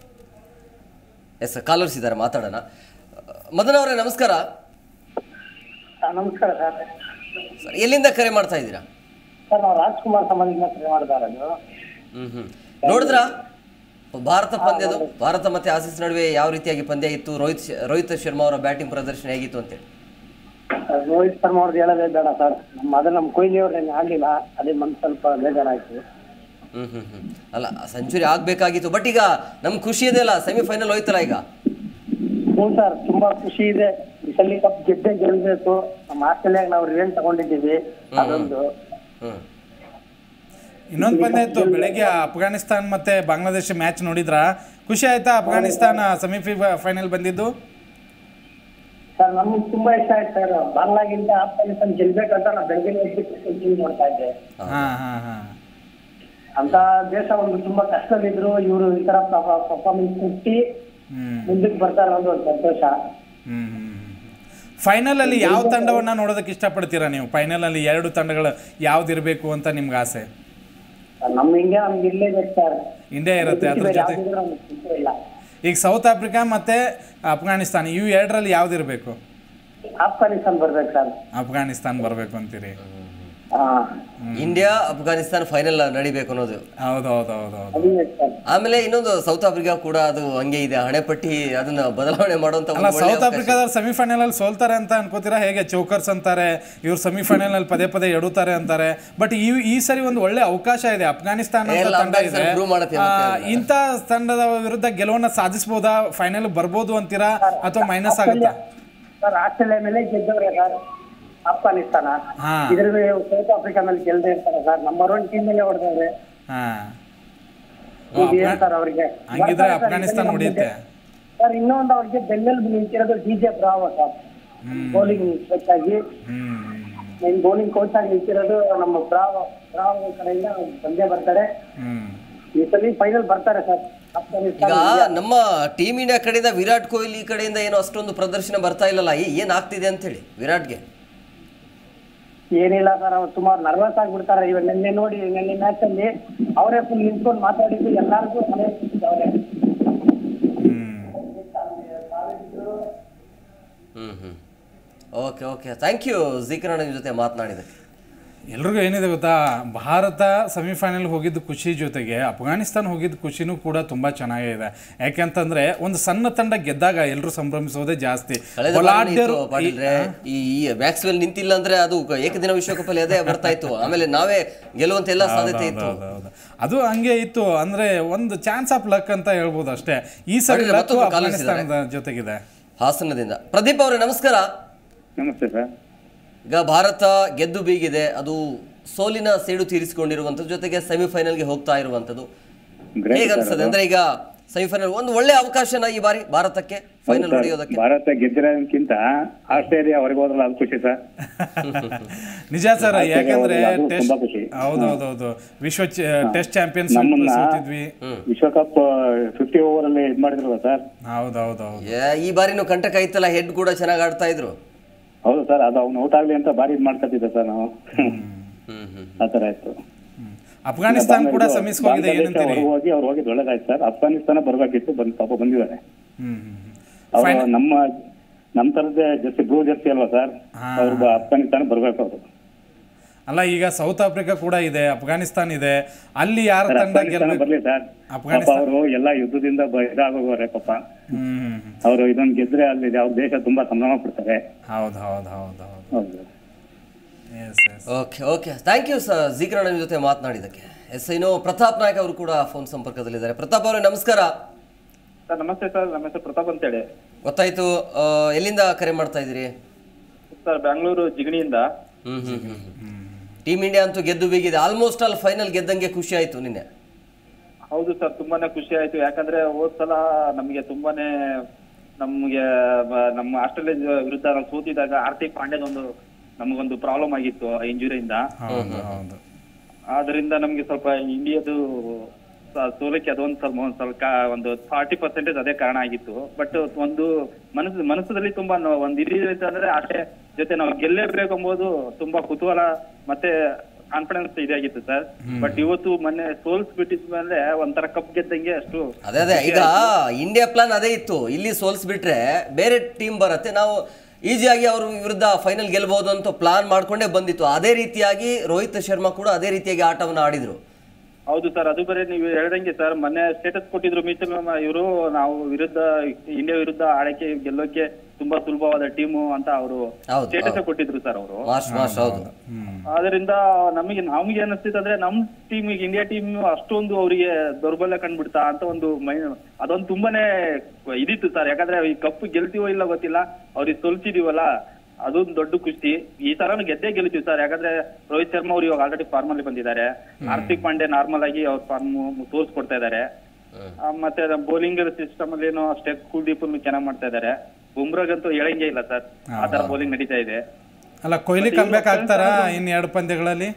ಎಸ್ ಕಾಲರ್ಸ್ ಇದ್ದಾರೆ ಮಾತಾಡೋಣ ಮದನ್ ಅವರೇ ನಮಸ್ಕಾರ ಆ, ನಮಸ್ಕಾರ ಸರ್ ಸರ್ ಎಲ್ಲಿಂದ ಕರೆ ಮಾಡ್ತಾ ಇದ್ದೀರಾ ಸರ್ ನಾವು ರಾಜ್ಕುಮಾರ್ ಸಮಾಜದಿಂದ ಕರೆ ಮಾಡ್ತಾ ಇರೋದು ಹ್ಮ್ ಹ್ಮ್ ನೋಡಿದ್ರಾ ಭಾರತ ಪಂದ್ಯದು ಭಾರತ ಮತ್ತೆ ಆಸೀಸ್ ನಡುವೆ ಯಾವ ರೀತಿಯಾಗಿ ಪಂದ್ಯ ಇತ್ತು ರೋಹಿತ್ ಶ- ರೋಹಿತ್ ಶರ್ಮಾ ಅವರ ಬ್ಯಾಟಿಂಗ್ ಪ್ರದರ್ಶನ ಹೇಗಿತ್ತು ಅಂತೇಳಿ ರೋಹಿತ್ ಶರ್ಮಾ ಅವ್ರದ್ದು ಹೇಳೋದೇ ಬೇಡ ಸರ್ ನಮ್ಮ ಅದ್ರ ನಮ್ಮ ಕೊಹ್ಲಿ ಅವ್ರು ಏನು ಆಗಲಿಲ್ಲ ಅದೇ ಮನ್ಸು ಸ್ವಲ್ಪ ಬೇಜಾರಾಯ್ತು ಹ್ಮ್ ಹ್ಮ್ ಹ್ಮ್ ಅಲ್ಲ ಸೆಂಚುರಿ ಆಗ್ಬೇಕಾಗಿತ್ತು ಬಟ್ ಈಗ ನಮ್ ಖುಷಿ ಇದೆಯಲ್ಲ ಸೆಮಿಫೈನಲ್ ಹೋಯ್ತಲ್ಲ ಈಗ ಹ್ಞೂ ಸರ್ ತುಂಬಾ ಖುಷಿ ಇದೆ ಈ ಸಲ ಕಪ್ ಗೆದ್ದೇ ಗೆಲ್ಬೇಕು ನಮ್ಮ ಆಸ್ಟ್ರೇಲಿಯಾಗ ನಾವು ರಿವೆಂಟ್ ತಗೊಂಡಿದ್ದೀವಿ ಅದೊಂದು ಹ್ಮ್ ಇನ್ನೊಂದು ಪಂದ್ಯ ಇತ್ತು ಬೆಳಗ್ಗೆ ಅಫ್ಘಾನಿಸ್ತಾನ್ ಮತ್ತೆ ಬಾಂಗ್ಲಾದೇಶ ಮ್ಯಾಚ್ ನೋಡಿದ್ರ ಖುಷಿ ಆಯ್ತಾ ಅಫ್ಘಾನಿಸ್ತಾನ ಸೆಮಿ ಫೈನಲ್ ಬಂದಿದ್ದು ಸರ್ ನಮ್ಗೆ ತುಂಬಾ ಇಷ್ಟ ಆಯ್ತು ಸರ್ ಬಾಂಗ್ಲಾಗಿಂತ ಆಫ್ಘಾನಿಸ್ತಾನ ಗೆಲ್ಬೇಕಂತ ನಾವು ಬೆಳಗ್ಗೆ ಎದ್ದು ನೋಡ್ತಾ ಇದ್ದೆ ಹಾ ಹಾ ಹಾ ಅಂತ ದೇಶ ಒಂದು ತುಂಬಾ ಕಷ್ಟದಲ್ಲಿದ್ರು ಇವರು ಈ ತರ ಪರ್ಫಾರ್ಮೆನ್ಸ್ ಕೊಟ್ಟಿ ಹ್ಮ್ ಮುಂದಕ್ಕೆ ಬರ್ತಾರೆ ಅನ್ನೋದು ಒಂದು ಸಂತೋಷ ಹ್ಮ್ ಫೈನಲ್ ಅಲ್ಲಿ ಯಾವ ತಂಡವನ್ನ ನೋಡೋದಕ್ಕೆ ಇಷ್ಟಪಡ್ತೀರಾ ನೀವು ಫೈನಲ್ ಅಲ್ಲಿ ಎರಡು ತಂಡಗಳು ಯಾವ್ದಿರ್ಬೇಕು ಅಂತ ನಿಮ್ಗೆ ಆಸೆ ನಮ್ಮ ಇಂಡಿಯಾ ನಮ್ಗೆ ಇರ್ಲೇಬೇಕು ಸರ್ ಇಂಡಿಯಾ ಇರುತ್ತೆ ಅದ್ರ ಬೇರೆ ಜೊತೆ ಯಾವ್ದಿದ್ರು ನಮ್ಗೆ ಚಿಂತೆ ಇಲ್ಲ ಈಗ ಸೌತ್ ಆಫ್ರಿಕಾ ಮತ್ತೆ ಅಫ್ಘಾನಿಸ್ತಾನ ಇವು ಎರಡರಲ್ಲಿ ಯಾವ್ದಿರ್ಬೇಕು ಆಫ್ಘಾನಿಸ್ತಾನ್ ಬರ್ಬೇಕು ಸರ್ ಅಫ್ಘಾನಿಸ್ತಾನ್ ಬರಬೇಕು ಅಂತೀರಿ ಹಾ ಇಂಡಿಯಾ ಅಫ್ಘಾನಿಸ್ತಾನ ಫೈನಲ್ ನಡಿಬೇಕು ಅನ್ನೋದು ಹೌದು ಹೌದು ಹೌದು ಹೌದು ಅದೇ ಸರ್ ಆಮೇಲೆ ಇನ್ನೊಂದು ಸೌತ್ ಆಫ್ರಿಕಾ ಕೂಡ ಅದು ಹಂಗೆ ಇದೆ ಹಣೆಪಟ್ಟಿ ಅದನ್ನ ಬದಲಾವಣೆ ಮಾಡುವಂತ ಅಲ್ಲ ಒಂದು ಒಳ್ಳೆ ಸೌತ್ ಆಫ್ರಿಕಾದವ್ರು ಸೆಮಿಫೈನಲ್ ಅಲ್ಲಿ ಸೋಲ್ತಾರೆ ಅಂತ ಅನ್ಕೋತೀರಾ ಹೇಗೆ ಚೌಕರ್ಸ್ ಅಂತಾರೆ ಇವ್ರು ಸೆಮಿಫೈನಲ್ ಅಲ್ಲಿ ಪದೇ ಪದೇ ಎಡುತ್ತಾರೆ ಅಂತಾರೆ ಬಟ್ ಈ ಈ ಸರಿ ಒಂದು ಒಳ್ಳೆ ಅವಕಾಶ ಇದೆ ಅಫ್ಘಾನಿಸ್ತಾನ ಅಂತ ಎಲ್ಲ ತಂಡ ಇದೆ ಅಫ್ಘಾನಿಸ್ತಾನ prove ಮಾಡುತ್ತೆ ಆ, ಮತ್ತೆ ಇಂಥ ತಂಡದ ವಿರುದ್ಧ ಗೆಲುವನ್ನ ಸಾಧಿಸಬಹುದಾ ಫೈನಲ್ ಬರ್ಬೋದು ಅಂತೀರಾ ಅಥವಾ ಮೈನಸ್ ಆಗುತ್ತಾ ಸರ್ ಆಸ್ಟ್ರೇಲಿಯಾ ಮೇಲೆ ಗೆದ್ದವ್ರೆ ಸರ್ ಆಫ್ಘಾನಿಸ್ತಾನ ಹಾ. ಇದ್ರ ಮೇಲೆ ಸೌತ್ ಆಫ್ರಿಕಾ ಮೇಲೆ ಗೆಲ್ದೇ ಇರ್ತಾರೆ ಸರ್ ನಂಬರ್ ಒನ್ ಟೀಮ್ ಮೇಲೆ ಹೊಡೆದವ್ರೆ ಹಾ ಈಗ ಏನ್ ಸರ್ ಅವ್ರಿಗೆ ಹಂಗಿದ್ರೆ ಬರ್ತಾರೆ ಸರ್, ಅಫ್ಘಾನಿಸ್ತಾನ ಇದರಲ್ಲಿ ಹೊಡೆಯುತ್ತೆ ಸರ್ ಇನ್ನೊಂದು ಅವ್ರಿಗೆ ಬೆನ್ನೆಲುಬು ನಿಂತಿರೋದು D J Bravo sir bowling coach ಆಗಿ ಹ್ಮ್ ಮೇನ್ ಬೌಲಿಂಗ್ ಕೋಚ್ ಆಗಿ ನಿಂತಿರೋದು ನಮ್ಮ ಬ್ರಾವೋ ಬ್ರಾವೋ ಕಡೆಯಿಂದ ಬಂದೇ ಬರ್ತಾರೆ ಹ್ಮ್ ಈ ಸಲ ಫೈನಲ್ ಬರ್ತಾರೆ ಸರ್ ಈಗ ಆಫ್ಘಾನಿಸ್ತಾನ ನಮ್ಮ ಟೀಮ್ ಇಂಡಿಯಾ ಕಡೆಯಿಂದ ವಿರಾಟ್ ಕೊಹ್ಲಿ ಕಡೆಯಿಂದ ಏನೋ ಅಷ್ಟೊಂದು ಪ್ರದರ್ಶನ ಬರ್ತಾ ಇಲ್ಲಲ್ಲ ಏ- ಏನ್ ಆಗ್ತಿದೆ ಅಂತ ಹೇಳಿ ವಿರಾಟ್ಗೆ ಏನಿಲ್ಲ ಸರ್ ಅವ್ರು ಸುಮಾರು ನರ್ವಸ್ ಆಗ್ಬಿಡ್ತಾರೆ ಇವಾಗ ನಿನ್ನೆ ನೋಡಿ ನಿನ್ನೆ ಮ್ಯಾಚ್ ಅಲ್ಲಿ ಅವರೇ ಫುಲ್ ನಿಂತ್ಕೊಂಡು ಮಾತಾಡಿದ್ದು ಎಲ್ಲಾರ್ಗೂ ಮನೆ ಅವ್ರೆ hmm hmm hmm okay okay thank you ಜೀಕರಣ ಜೊತೆ ಮಾತನಾಡಿದಕ್ಕೆ ಎಲ್ರಿಗೂ ಏನಿದೆ ಗೊತ್ತಾ ಭಾರತ ಸೆಮಿಫೈನಲ್ ಹೋಗಿದ್ದ ಖುಷಿ ಜೊತೆಗೆ ಅಫ್ಘಾನಿಸ್ತಾನ ಹೋಗಿದ್ದ ಖುಷಿನೂ ಕೂಡ ತುಂಬಾ ಚೆನ್ನಾಗೇ ಇದೆ ಯಾಕೆಂತಂದ್ರೆ ಒಂದು ಸಣ್ಣ ತಂಡ ಗೆದ್ದಾಗ ಎಲ್ಲರೂ ಸಂಭ್ರಮಿಸೋದೇ ಜಾಸ್ತಿ ಕಳೆದ ಬಾರಿ ಬಲಾಢ್ಯರು ಇತ್ತು ಪಾಟೀಲ್ರೆ ಈ ಈ ಮ್ಯಾಕ್ಸ್ವೆಲ್ ನಿಂತಿಲ್ಲ ಅಂದ್ರೆ ಅದು ಏಕದಿನ ವಿಶ್ವಕಪ್ಪಲ್ಲಿ ಅದೇ ಬರ್ತಾ ಇತ್ತು ಆಮೇಲೆ ನಾವೇ ಗೆಲ್ಲುವಂತ ಎಲ್ಲ ಸಾಧ್ಯತೆ ಇತ್ತು ಹೌದು, ಹೌದು. ಅದು ಹಂಗೆ ಇತ್ತು ಅಂದ್ರೆ ಒಂದು ಚಾನ್ಸ್ ಆಫ್ ಲಕ್ ಅಂತ ಹೇಳ್ಬೋದು ಅಷ್ಟೇ ಈ ಸರಿ ಪಾಟೀಲ್ರೆ, ಲಕ್ ಮತ್ತೊಬ್ರು ಕಾಲ್ ಅಫ್ಘಾನಿಸ್ತಾನದ ಜೊತೆಗಿದೆ ಹಾಸನದಿಂದ ಪ್ರದೀಪ್ ಅವರೇ ನಮಸ್ಕಾರ ನಮಸ್ತೆ ಸರ್ ಈಗ ಭಾರತ ಗೆದ್ದು ಬೀಗಿದೆ ಅದು ಸೋಲಿನ ಸೇಡು ತೀರಿಸಿಕೊಂಡಿರುವಂಥದ್ದು ಜೊತೆಗೆ ಸೆಮಿಫೈನಲ್ಗೆ ಹೋಗ್ತಾ ಇರುವಂಥದ್ದು Great ಹೇಗೆ ಅನ್ಸ್ತದೆ ಅಂದ್ರೆ ಈಗ ಸೆಮಿಫೈನಲ್ ಒಂದು ಒಳ್ಳೆ ಅವಕಾಶನ ಈ ಬಾರಿ ಭಾರತಕ್ಕೆ ಫೈನಲ್ ಹೊಡೆಯೋದಕ್ಕೆ ಭಾರತ ಗೆದ್ದಿರೋದಕ್ಕಿಂತ ಆಸ್ಟ್ರೇಲಿಯಾ ಹೊರಗೆ ಹೋದ್ರಲ್ಲ ಅದು ಖುಷಿ ಸರ್ ನಿಜ ಸರ್ ಯಾಕಂದ್ರೆ ಅದು ಟೆಸ್ಟ್ ತುಂಬಾ ಖುಷಿ. ಹೌದೌದೌದು ವಿಶ್ವ ಟೆಸ್ಟ್ ಚಾಂಪಿಯನ್ಸ್ ನಮ್ಮನ್ನ ಸೋತಿದ್ವಿ ವಿಶ್ವಕಪ್ ಫಿಫ್ಟಿ ಓವರ್ ಅಲ್ಲಿ ಇದ್ ಮಾಡಿದ್ರಲ್ಲ ಸರ್ ಹೌದೌದೌದು ಏ, ಈ ಬಾರಿನೂ ಕಂಟಕ ಇತ್ತಲ್ಲ ಹೆಡ್ ಕೂಡ ಚೆನ್ನಾಗಿ ಆಡ್ತಾ ಇದ್ರು ಹೌದು ಸರ್ ಅದು ಅವ್ನು ಔಟ್ ಆಗ್ಲಿ ಅಂತ ಬಾರಿ ಇದ್ ಮಾಡ್ಕೊತಿದ್ದೆ ಸರ್ ನಾವು ಹ್ಮ್ ಹ್ಮ್ ಆತರ ಆಯ್ತು ಹ್ಮ್. ಅಫ್ಘಾನಿಸ್ತಾನ ಕೂಡ ಸೆಮಿಸ್ ಹೋಗಿದೆ ಬಾಂಗ್ಲಾದೇಶ ಏನಂತೀರಿ ಹೊರಗೆ ಹೋಗಿ ಅವ್ರು ಹೋಗಿದ್ದು ಒಳ್ಳೇದಾಯ್ತು ಸರ್ ಅಫ್ಘಾನಿಸ್ತಾನ ಬರ್ಬೇಕಿತ್ತು ಬಂದ್ ಪಾಪ ಬಂದಿದ್ದಾರೆ ಹ್ಮ್ ಹ್ಮ್ ಹ್ಮ್. ಅವರು ನಮ್ಮ ನಮ್ ತರದೇ ಜರ್ಸಿ ಬ್ಲೂ ಜರ್ಸಿ ಅಲ್ವಾ ಸರ್ ಹಾ. ಅವ್ರು ಅಫ್ಘಾನಿಸ್ತಾನ ಬರ್ಬೇಕು ಅವರು ಅಲ್ಲ ಈಗ ಸೌತ್ ಆಫ್ರಿಕಾ ಕೂಡ ಇದೆ ಅಫ್ಘಾನಿಸ್ತಾನ್ ಇದೆ ಅಲ್ಲಿ ಯಾರ ಸರ್ ತಂಡ ಅಫ್ಘಾನಿಸ್ತಾನ ಗೆಲ್ಬೇಕು ಬರ್ಲಿ ಸರ್ ಪಾಪ ಅಫ್ಘಾನಿಸ್ತಾನ ಅವರು ಎಲ್ಲ ಯುದ್ಧದಿಂದ ಬ- ಇದಾಗೋಗೋರೆ ಪಾಪ ಹ್ಮ್ ಹ್ಮ್, ಹ್ಮ್. ಅವರು ಇದೊಂದು ಗೆದ್ರೆ ಅಲ್ಲಿ ಅವ್ರ ದೇಶ ತುಂಬಾ ಸಂಭ್ರಮ ಪಡ್ತಾರೆ ಹೌದು ಹೌದು ಹೌದು ಹೌದು ಹೌದು yes yes okay okay thank you sir ಜೀಕರಣ ಜೊತೆ ಮಾತನಾಡಿದಕ್ಕೆ ಎಸ್ ಇನ್ನು ಪ್ರತಾಪ್ ನಾಯಕ್ ಅವರು ಕೂಡ ಫೋನ್ ಸಂಪರ್ಕದಲ್ಲಿದ್ದಾರೆ ಪ್ರತಾಪ್ ಅವರೇ ನಮಸ್ಕಾರ ಸರ್ ನಮಸ್ತೆ ಸರ್ ನಮ್ಮ ಹೆಸರು ಪ್ರತಾಪ್ ಅಂತೇಳಿ ಗೊತ್ತಾಯ್ತು ಆ, ಎಲ್ಲಿಂದ ಕರೆ ಮಾಡ್ತಾ ಇದ್ದೀರಿ ಸರ್ ಬೆಂಗಳೂರು ಜಿಗಣಿಯಿಂದ hmm hmm hmm team India ಅಂತೂ ಗೆದ್ದು ಬೀಗಿದೆ ಆಲ್ಮೋಸ್ಟ್ ಆಲ್ ಫೈನಲ್ ಗೆದ್ದಂಗೆ ಖುಷಿ ಆಯ್ತು ನಿನ್ನೆ ಹೌದು ಸರ್ ತುಂಬಾನೇ ಖುಷಿ ಆಯ್ತು ಯಾಕಂದ್ರೆ ಹೋದ್ ಸಲ ನಮಗೆ ತುಂಬಾನೇ ನಮ್ಗೆ ಬ- ನಮ್ಮ ಆಸ್ಟ್ರೇಲಿಯಾ ವಿರುದ್ಧ ನಾವು ಸೋತಿದಾಗ ಹಾರ್ದಿಕ್ ಪಾಂಡ್ಯದ ಒಂದು ನಮಗೊಂದು ಪ್ರಾಬ್ಲಮ್ ಆಗಿತ್ತು ಇಂಜುರಿಯಿಂದ ಹೌದು ಹೌದು ಆದ್ರಿಂದ ನಮ್ಗೆ ಸ್ವಲ್ಪ ಇಂಡಿಯಾದು ಸ- ಸೋಲಕ್ಕೆ ಅದೊಂದು ಸ್ವಲ್ಪ ಒಂದ್ ಸ್ವಲ್ಪ ಒಂದು ಫಾರ್ಟಿ ಪರ್ಸೆಂಟೇಜ್ ಅದೇ ಕಾರಣ ಆಗಿತ್ತು ಬಟ್ ಒಂದು ಮನಸ್ಸು ಮನಸ್ಸಲ್ಲಿ ತುಂಬಾ ನೋ- ಒಂದ್ ಇದಿದೆ ಅಂದ್ರೆ ಅಷ್ಟೇ ಜೊತೆ ನಾವು ಗೆಲ್ಲೇಬೇಕು ಎಂಬುದು ತುಂಬಾ ಕುತೂಹಲ ಮತ್ತೆ ಕಾನ್ಫಿಡೆನ್ಸ್ ಇದಾಗಿತ್ತು ಸರ್ ಬಟ್ ಇವತ್ತು ಮೊನ್ನೆ ಸೋಲ್ಸ್ ಬಿಟ್ಟಿದ್ಮೇಲೆ ಒಂಥರ ಕಪ್ ಗೆದ್ದಂಗೆ ಅಷ್ಟು ಅದೇ ಅದೇ ಈಗ ಇಂಡಿಯಾ ಪ್ಲಾನ್ ಅದೇ ಇತ್ತು ಇಲ್ಲಿ ಸೋಲ್ಸ್ಬಿಟ್ರೆ ಬೇರೆ ಟೀಮ್ ಬರುತ್ತೆ ನಾವು ಈಸಿಯಾಗಿ ಅವ್ರ ವಿರುದ್ಧ ಫೈನಲ್ ಗೆಲ್ಬಹುದು ಅಂತ ಪ್ಲಾನ್ ಮಾಡ್ಕೊಂಡೇ ಬಂದಿತ್ತು ಅದೇ ರೀತಿಯಾಗಿ ರೋಹಿತ್ ಶರ್ಮಾ ಕೂಡ ಅದೇ ರೀತಿಯಾಗಿ ಆಟವನ್ನು ಆಡಿದ್ರು ಹೌದು ಸರ್ ಅದು ಬರೀ ನೀವು ಹೇಳ್ದಂಗೆ ಸರ್ ಮೊನ್ನೆ ಸ್ಟೇಟಸ್ ಕೊಟ್ಟಿದ್ರು ಮಿಚಲ್ ಇವರು ನಾವು ವಿರುದ್ಧ ಇಂಡಿಯಾ ವಿರುದ್ಧ ಆಡಕ್ಕೆ ಗೆಲ್ಲೋಕೆ ತುಂಬಾ ಸುಲಭವಾದ ಟೀಮು ಅಂತ ಅವರು ಹೌದು, ಸ್ಟೇಟಸ್ ಹೌದು. ಕೊಟ್ಟಿದ್ರು ಸರ್ ಅವರು ಮಾಸ್ಟ್ ಮಾಸ್ಟ್ ಹೌದು ಆದ್ರಿಂದ ನಮಗೆ ನಮ್ಗೆ ಅನಿಸ್ತಿತ್ತು ಅಂದ್ರೆ ನಮ್ ಟೀಮ್ ಇಂಡಿಯಾ ಟೀಮ್ ಅಷ್ಟೊಂದು ಅವರಿಗೆ ದೌರ್ಬಲ್ಯ ಕಂಡ್ಬಿಡ್ತಾ ಅಂತ ಒಂದು ಮೈ ಅದೊಂದು ತುಂಬಾನೇ ಇದಿತ್ತು ಸರ್ ಯಾಕಂದ್ರೆ ಈ ಕಪ್ ಗೆಲ್ತೀವೋ ಇಲ್ಲ ಗೊತ್ತಿಲ್ಲ ಅವ್ರಿಗೆ ಸೋಲ್ಸಿದೀವಲ್ಲ ಅದೊಂದು ದೊಡ್ಡ ಕುಸ್ತಿ ಈ ತರ ಗೆದ್ದೇ ಗೆಲ್ತೀವಿ ಸರ್ ಯಾಕಂದ್ರೆ ರೋಹಿತ್ ಶರ್ಮಾ ಅವ್ರು ಇವಾಗ ಆಲ್ರೆಡಿ ಫಾರ್ಮ್ ಅಲ್ಲಿ ಬಂದಿದ್ದಾರೆ ಹಾರ್ದಿಕ್ ಪಾಂಡೆ ನಾರ್ಮಲ್ ಆಗಿ ಅವ್ರ ಫಾರ್ಮ್ ತೋರಿಸ್ಕೊಡ್ತಾ ಇದ್ದಾರೆ ಆ, ಮತ್ತೆ ಬೌಲಿಂಗ್ ಸಿಸ್ಟಮ್ ಅಲ್ಲಿ ಏನೋ ಅಷ್ಟೇ ಕುಲ್ದೀಪ್ ಚೆನ್ನಾಗಿ ಮಾಡ್ತಾ ಇದ್ದಾರೆ ಬುಮ್ರಾಗಂತೂ ಹೇಳಂಗೆ ಇಲ್ಲ ಸರ್ ಆ ತರ ಬೌಲಿಂಗ್ ನಡೀತಾ ಇದೆ ಅಲ್ಲ ಕೊಹ್ಲಿ ಕಂಬ್ಯಾಕ್ ಆಗ್ತಾರಾ ಇನ್ನು ಎರಡು ಪಂದ್ಯಗಳಲ್ಲಿ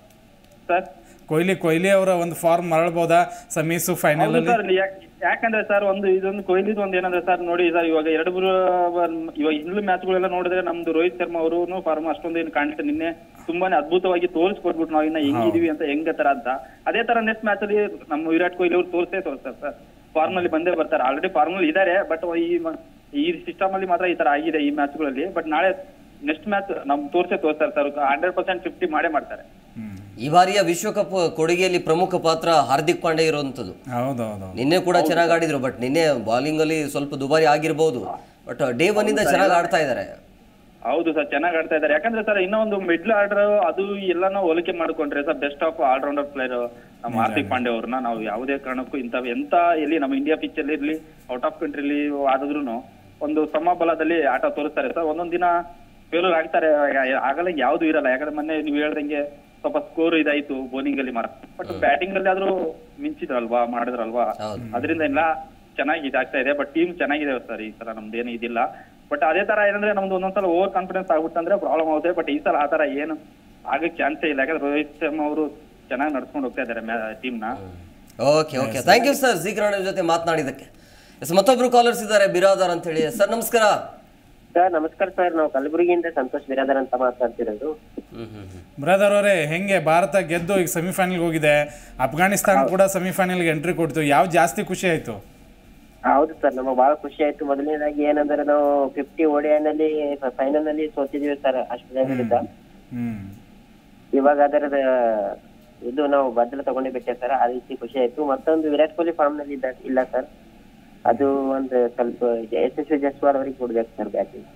ಸರ್ ಕೊಹ್ಲಿ ಕೊಹ್ಲಿ ಅವರ ಒಂದು ಫಾರ್ಮ್ ಮರಳ್ಬೋದಾ ಸಮೀಸು ಫೈನಲ್ ಹೌದು ಅಲ್ಲಿ ಸರ್ ಯಾಕ್- ಯಾಕಂದ್ರೆ ಸರ್ ಒಂದು ಇದೊಂದು ಕೊಹ್ಲಿದ್ ಒಂದು ಏನಂದ್ರೆ ಸರ್ ನೋಡಿ ಸರ್ ಇವಾಗ ಎರಡು ಮೂರು ಇವಾಗ ಹಿಂದ್ಲು ಮ್ಯಾಚ್ಗಳೆಲ್ಲ ನೋಡಿದ್ರೆ ನಮ್ದು ರೋಹಿತ್ ಶರ್ಮಾ ಅವರು ಫಾರ್ಮ್ ಅಷ್ಟೊಂದು ಏನು ಕಾಣಿಸುತ್ತೆ ನಿನ್ನೆ ತುಂಬಾನೇ ಅದ್ಭುತವಾಗಿ ತೋರಿಸ್ಕೊಟ್ಬಿಟ್ಟು ನಾವು ಇನ್ನ ಹೆಂಗಿದೀವಿ ಅಂತ ಹೆಂಗ ತರ ಅಂತ ಅದೇ ತರ ನೆಕ್ಸ್ಟ್ ಮ್ಯಾಚ್ ಅಲ್ಲಿ ನಮ್ಮ ವಿರಾಟ್ ಕೊಹ್ಲಿ ಅವರು ತೋರಿಸೇ ತೋರಿಸ್ತಾರೆ ಸರ್ ಫಾರ್ಮ್ ಅಲ್ಲಿ ಬಂದೇ ಬರ್ತಾರೆ ಆಲ್ರೆಡಿ ಫಾರ್ಮ್ ಅಲ್ಲಿ ಇದಾರೆ ಬಟ್ ಈ ಮ- ಈ ಸಿಸ್ಟಮ್ ಅಲ್ಲಿ ಮಾತ್ರ ಈ ತರ ಆಗಿದೆ ಈ ಮ್ಯಾಚ್ಗಳಲ್ಲಿ ಬಟ್ ನಾಳೆ ನೆಕ್ಸ್ಟ್ ಮ್ಯಾಚ್ ನಮ್ ತೋರ್ಸೇ ತೋರಿಸ್ತಾರೆ ಸರ್ ಹಂಡ್ರೆಡ್ ಪರ್ಸೆಂಟ್ ಫಿಫ್ಟಿ ಮಾಡೇ ಮಾಡ್ತಾರೆ ಈ ಬಾರಿಯ ವಿಶ್ವಕಪ್ ಕೊಡುಗೆಯಲ್ಲಿ ಪ್ರಮುಖ ಪಾತ್ರ ಹಾರ್ದಿಕ್ ಪಾಂಡೆ ಇರುವಂಥದ್ದು ಹೌದೌದು ನಿನ್ನೆ ಕೂಡ ಚೆನ್ನಾಗಿ ಆಡಿದ್ರು ಬಟ್ ನಿನ್ನೆ ಬೌಲಿಂಗ್ ಅಲ್ಲಿ ಸ್ವಲ್ಪ ದುಬಾರಿ ಆಗಿರ್ಬೋದು ಬಟ್ ಡೇ ಒನ್ ಇಂದ ಚೆನ್ನಾಗಿ ಆಡ್ತಾ ಇದ್ದಾರೆ ಹೌದು ಸರ್ ಚೆನ್ನಾಗಿ ಆಡ್ತಾ ಇದ್ದಾರೆ ಯಾಕಂದ್ರೆ ಸರ್ ಇನ್ನೂ ಒಂದು ಮಿಡ್ಲ್ ಆರ್ಡರ್ ಅದು ಎಲ್ಲಾನು ಹೋಲಿಕೆ ಮಾಡ್ಕೊಂಡ್ರೆ sir best of all rounder player ನಮ್ಮ ಹಾರ್ದಿಕ್ ಪಾಂಡೆ ಅವ್ರನ್ನ ನಾವು ಯಾವುದೇ ಕಾರಣಕ್ಕೂ ಇಂಥ ಎಂತ ಎಲ್ಲಿ ನಮ್ಮ ಇಂಡಿಯಾ ಪಿಚ್ ಅಲ್ಲಿ ಇರ್ಲಿ ಔಟ್ ಆಫ್ ಕಂಟ್ರಿಲಿ ಆಡಿದ್ರು ಒಂದು ಸಮಬಲದಲ್ಲಿ ಆಟ ತೋರಿಸ್ತಾರೆ ಸರ್ ಒಂದೊಂದ್ ದಿನ ಫೇಲ್ಯೂರ್ ಆಗ್ತಾರೆ ಯಾ- ಆಗಲ್ಲ ಯಾವ್ದು ಇರಲ್ಲ ಯಾಕಂದ್ರೆ ಮೊನ್ನೆ ನೀವು ಹೇಳ್ದಂಗೆ ಸ್ವಲ್ಪ ಸ್ಕೋರ್ ಇದಾಯ್ತು ಬೌಲಿಂಗ್ ಅಲ್ಲಿ ಮಾತ್ರ ಬಟ್ ಬ್ಯಾಟಿಂಗ್ ಅಲ್ಲಿ ಆದ್ರೂ ಮಿಂಚಿದ್ರಲ್ವಾ ಮಾಡಿದ್ರಲ್ವಾ ಹೌದು. ಅದರಿಂದ ಎಲ್ಲ ಚೆನ್ನಾಗಿ ಇದಾಗ್ತಾ ಇದೆ ಬಟ್ ಟೀಮ್ ಚೆನ್ನಾಗಿದೆ ಸರ್ ಈ ಸಲ ನಮ್ದೇನು ಇದಿಲ್ಲ ಬಟ್ ಅದೇ ತರ ಏನಂದ್ರೆ ನಮ್ದು ಒಂದೊಂದ್ಸಲ ಓವರ್ ಕಾನ್ಫಿಡೆನ್ಸ್ ಆಗ್ಬಿಟ್ಟಂದ್ರೆ ಪ್ರಾಬ್ಲಮ್ ಆಗುತ್ತೆ ಬಟ್ ಈ ಸಲ ಆ ತರ ಏನು ಆಗಕ್ ಚಾನ್ಸೇ ಇಲ್ಲ ಯಾಕಂದ್ರೆ ರೋಹಿತ್ ಶರ್ಮಾ ಅವರು ಚೆನ್ನಾಗಿ ನಡ್ಸ್ಕೊಂಡು ಹೋಗ್ತಾ ಇದ್ದಾರೆ ಟೀಮ್ ನ okay okay thank you sir ಜೀಕರಣ ಜೊತೆ ಮಾತನಾಡಿದ್ದಕ್ಕೆ ಎಸ್ ಮತ್ತೊಬ್ರು ಕಾಲರ್ಸ್ ಇದ್ದಾರೆ ಬಿರಾದಾರ್ ಅಂತ ಹೇಳಿ ಸರ್ ನಮಸ್ಕಾರ ಸರ್ ನಮಸ್ಕಾರ ಸರ್ ನಾವು ಕಲಬುರಗಿಯಿಂದ ಸಂತೋಷ್ ಬಿರಾದರ್ ಅಂತ ಮಾತಾಡ್ತಿರೋದು ಹ್ಮ್ ಹ್ಮ್ ಹ್ಮ್ ಬ್ರದರ್ ಅವರೇ ಹೆಂಗೆ ಭಾರತ ಗೆದ್ದು ಈಗ ಸೆಮಿಫೈನಲ್ಗೆ ಹೋಗಿದೆ ಅಫ್ಘಾನಿಸ್ತಾನ ಕೂಡ ಸೆಮಿಫೈನಲ್ಗೆ ಎಂಟ್ರಿ ಕೊಡ್ತು ಯಾವ ಜಾಸ್ತಿ ಖುಷಿ ಆಯ್ತು ಹೌದು ಸರ್ ನಮಗೆ ಬಹಳ ಖುಷಿ ಆಯ್ತು ಮೊದಲನೇದಾಗಿ ಏನಂದ್ರೆ ನಾವು ಫಿಫ್ಟಿ ಓಡಿಐನಲ್ಲಿ ಫೈನಲ್ ನಲ್ಲಿ ಸೋತಿದೀವಿ ಸರ್ ಆಸ್ಟ್ರೇಲಿಯಾ ವಿರುದ್ಧ ಹ್ಮ್ ಇವಾಗ ಅದರದ ಇದು ನಾವು ಬದಲು ತಗೊಂಡೇ ಬಿಟ್ಟೆ ಸರ್ ಆ ರೀತಿ ಖುಷಿ ಆಯ್ತು ಮತ್ತೊಂದು ವಿರಾಟ್ ಕೊಹ್ಲಿ ಫಾರ್ಮ್ ನಲ್ಲಿ ಇದ್ದ ಇಲ್ಲ ಸರ್ ಅದು ಒಂದು ಸ್ವಲ್ಪ ಯಶಸ್ವಿ ಜಸ್ವಾಲ್ ಅವರಿಗೆ ಕೊಡ್ಬೇಕು ಸರ್ ಬ್ಯಾಟಿಂಗ್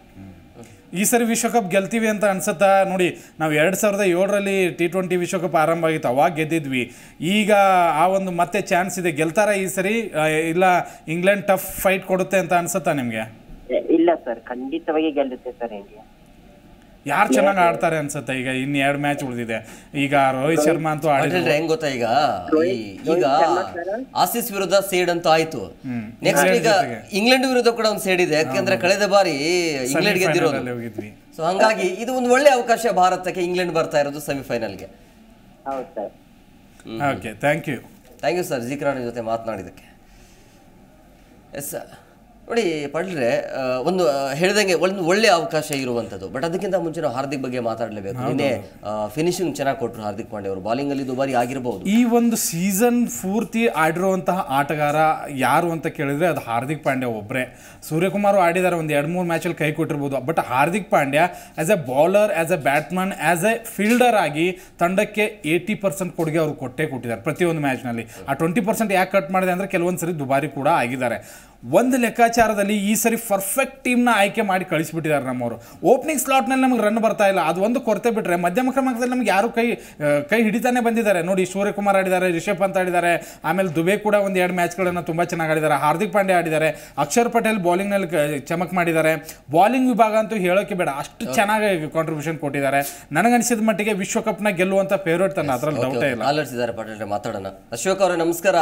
ಈ ಸರಿ ವಿಶ್ವಕಪ್ ಗೆಲ್ತೀವಿ ಅಂತ ಅನ್ಸುತ್ತಾ ನೋಡಿ ನಾವು ಎರಡು ಸಾವಿರದ ಏಳರಲ್ಲಿ ಟಿ ಟ್ವೆಂಟಿ ವಿಶ್ವಕಪ್ ಆರಂಭ ಆಗಿತ್ತು ಅವಾಗ ಗೆದ್ದಿದ್ವಿ ಈಗ ಆ ಒಂದು ಮತ್ತೆ ಚಾನ್ಸ್ ಇದೆ ಗೆಲ್ತಾರ ಈ ಸರಿ ಆ, ಇಲ್ಲ ಇಂಗ್ಲೆಂಡ್ ಟಫ್ ಫೈಟ್ ಕೊಡುತ್ತೆ ಅಂತ ಅನ್ಸುತ್ತಾ ನಿಮಗೆ ಇಲ್ಲ ಸರ್ ಖಂಡಿತವಾಗಿ ಗೆಲ್ಲುತ್ತೆ ಸರ್ ಇಂಡಿಯಾ ಯಾರು ಚೆನ್ನಾಗಿ ಆಡ್ತಾರೆ ಅನ್ಸುತ್ತೆ ಈಗ ಇನ್ನು ಎರಡು ಮ್ಯಾಚ್ ಉಳಿದಿದೆ ಈಗ ರೋಹಿತ್ ಶರ್ಮಾ ಅಂತೂ ಆಡಿದ್ರು ಪಾಟೀಲ್ರೆ ಹೆಂಗ್ ಗೊತ್ತಾ ಈಗ ಈ- ಈಗ ಆಸೀಸ್ ವಿರುದ್ಧ ಸೇಡ್ ಅಂತ ಆಯ್ತು ನೆಕ್ಸ್ಟ್ ಈಗ ಇಂಗ್ಲೆಂಡ್ ವಿರುದ್ಧ ಕೂಡ ಒಂದು ಸೇಡ್ ಇದೆ ಯಾಕೆಂದ್ರೆ ಕಳೆದ ಬಾರಿ ಇಂಗ್ಲೆಂಡ್ ಗೆದ್ದಿರೋದು Semi-final ಅಲ್ಲಿ ಹೋಗಿದ್ವಿ ಸೊ ಹಂಗಾಗಿ ಇದು ಒಂದು ಒಳ್ಳೆ ಅವಕಾಶ ಭಾರತಕ್ಕೆ ಇಂಗ್ಲೆಂಡ್ ಬರ್ತಾ ಇರೋದು ಸೆಮಿಫೈನಲ್ಗೆ ಹೌದು sir okay thank you thank you sir ಜೀಕರಾಣಿ ಜೊತೆ ಮಾತನಾಡಿದ್ದಕ್ಕೆ ಎಸ್ ನೋಡಿ ಪಡ್ರೆ ಒಂದು ಆ, ಹೇಳ್ದಂಗೆ ಒಂದು ಒಳ್ಳೆ ಅವಕಾಶ ಇರುವಂಥದ್ದು ಬಟ್ ಅದಕ್ಕಿಂತ ಮುಂಚೆ ನಾವು ಹಾರ್ದಿಕ್ ಬಗ್ಗೆ ಮಾತಾಡಲೇಬೇಕು ನಿನ್ನೆ ಫಿನಿಶಿಂಗ್ ಚೆನ್ನಾಗಿ ಕೊಟ್ಟರು ಹಾರ್ದಿಕ್ ಪಾಂಡೆ ಅವರು ಬಾಲಿಂಗ್ ಅಲ್ಲಿ ದುಬಾರಿ ಆಗಿರಬಹುದು ಈ ಒಂದು ಸೀಸನ್ ಪೂರ್ತಿ ಆಡಿರುವಂತಹ ಆಟಗಾರ ಯಾರು ಅಂತ ಕೇಳಿದ್ರೆ ಅದು ಹಾರ್ದಿಕ್ ಪಾಂಡ್ಯ ಒಬ್ಬರೇ ಸೂರ್ಯಕುಮಾರ್ ಆಡಿದ್ದಾರೆ ಒಂದು ಎರಡು ಮೂರು ಮ್ಯಾಚಲ್ಲಿ ಕೈ ಕೊಟ್ಟಿರ್ಬೋದು but Hardik Pandya as a bowler as a batsman as a fielder ಆಗಿ ತಂಡಕ್ಕೆ ಏಯ್ಟಿ ಪರ್ಸೆಂಟ್ ಕೊಡುಗೆ ಅವರು ಕೊಟ್ಟೇ ಕೊಟ್ಟಿದ್ದಾರೆ ಪ್ರತಿಯೊಂದು ಮ್ಯಾಚ್ನಲ್ಲಿ ಆ ಟ್ವೆಂಟಿ ಪರ್ಸೆಂಟ್ ಯಾಕೆ ಕಟ್ ಮಾಡಿದೆ ಅಂದರೆ ಕೆಲವೊಂದು ಸರಿ ದುಬಾರಿ ಕೂಡ ಆಗಿದ್ದಾರೆ ಒಂದು ಲೆಕ್ಕಾಚಾರದಲ್ಲಿ ಈ ಸರಿ ಪರ್ಫೆಕ್ಟ್ ಟೀಮ್ನ ಆಯ್ಕೆ ಮಾಡಿ ಕಳಿಸ್ಬಿಟ್ಟಿದ್ದಾರೆ ನಮ್ಮವರು ಓಪನಿಂಗ್ ಸ್ಲಾಟ್ನಲ್ಲಿ ನಮಗೆ ರನ್ ಬರ್ತಾ ಇಲ್ಲ ಅದು ಒಂದು ಕೊರತೆ ಬಿಟ್ಟರೆ ಮಧ್ಯಮ ಕ್ರಮಾಂಕದಲ್ಲಿ ನಮ್ಗೆ ಯಾರು ಕೈ ಆ, ಕೈ ಹಿಡಿತಾನೆ ಬಂದಿದ್ದಾರೆ ನೋಡಿ ಸೂರ್ಯಕುಮಾರ್ ಆಡಿದ್ದಾರೆ ರಿಷಬ್ ಪಂತ್ ಆಡಿದ್ದಾರೆ ಆಮೇಲೆ ದುಬೆ ಕೂಡ ಒಂದು ಎರಡು ಮ್ಯಾಚ್ಗಳನ್ನು ತುಂಬ ಚೆನ್ನಾಗಿ ಆಡಿದ್ದಾರೆ ಹಾರ್ದಿಕ್ ಪಾಂಡ್ಯ ಆಡಿದ್ದಾರೆ ಅಕ್ಷರ್ ಪಟೇಲ್ ಬೌಲಿಂಗ್ನಲ್ಲಿ ಚಮಕ್ ಮಾಡಿದ್ದಾರೆ ಬಾಲಿಂಗ್ ವಿಭಾಗ ಅಂತೂ ಹೇಳೋಕೆ ಬೇಡ ಅಷ್ಟು ಚೆನ್ನಾಗಿ ಕಾಂಟ್ರಿಬ್ಯೂಷನ್ ಕೊಟ್ಟಿದ್ದಾರೆ ನನಗನ್ಸಿದ ಮಟ್ಟಿಗೆ ವಿಶ್ವಕಪ್ನ ಗೆಲ್ಲುವಂಥ ಫೇವ್ರೇಟ್ ತನ್ನ ಅದ್ರಲ್ಲಿ ಡೌಟೇ ಇಲ್ಲ ಕಾಲರ್ಸ್ ಇದ್ದಾರೆ ಪಟೇಲ್ರೆ ಮಾತಾಡೋಣ ಅಶೋಕ್ ಅವರೇ ನಮಸ್ಕಾರ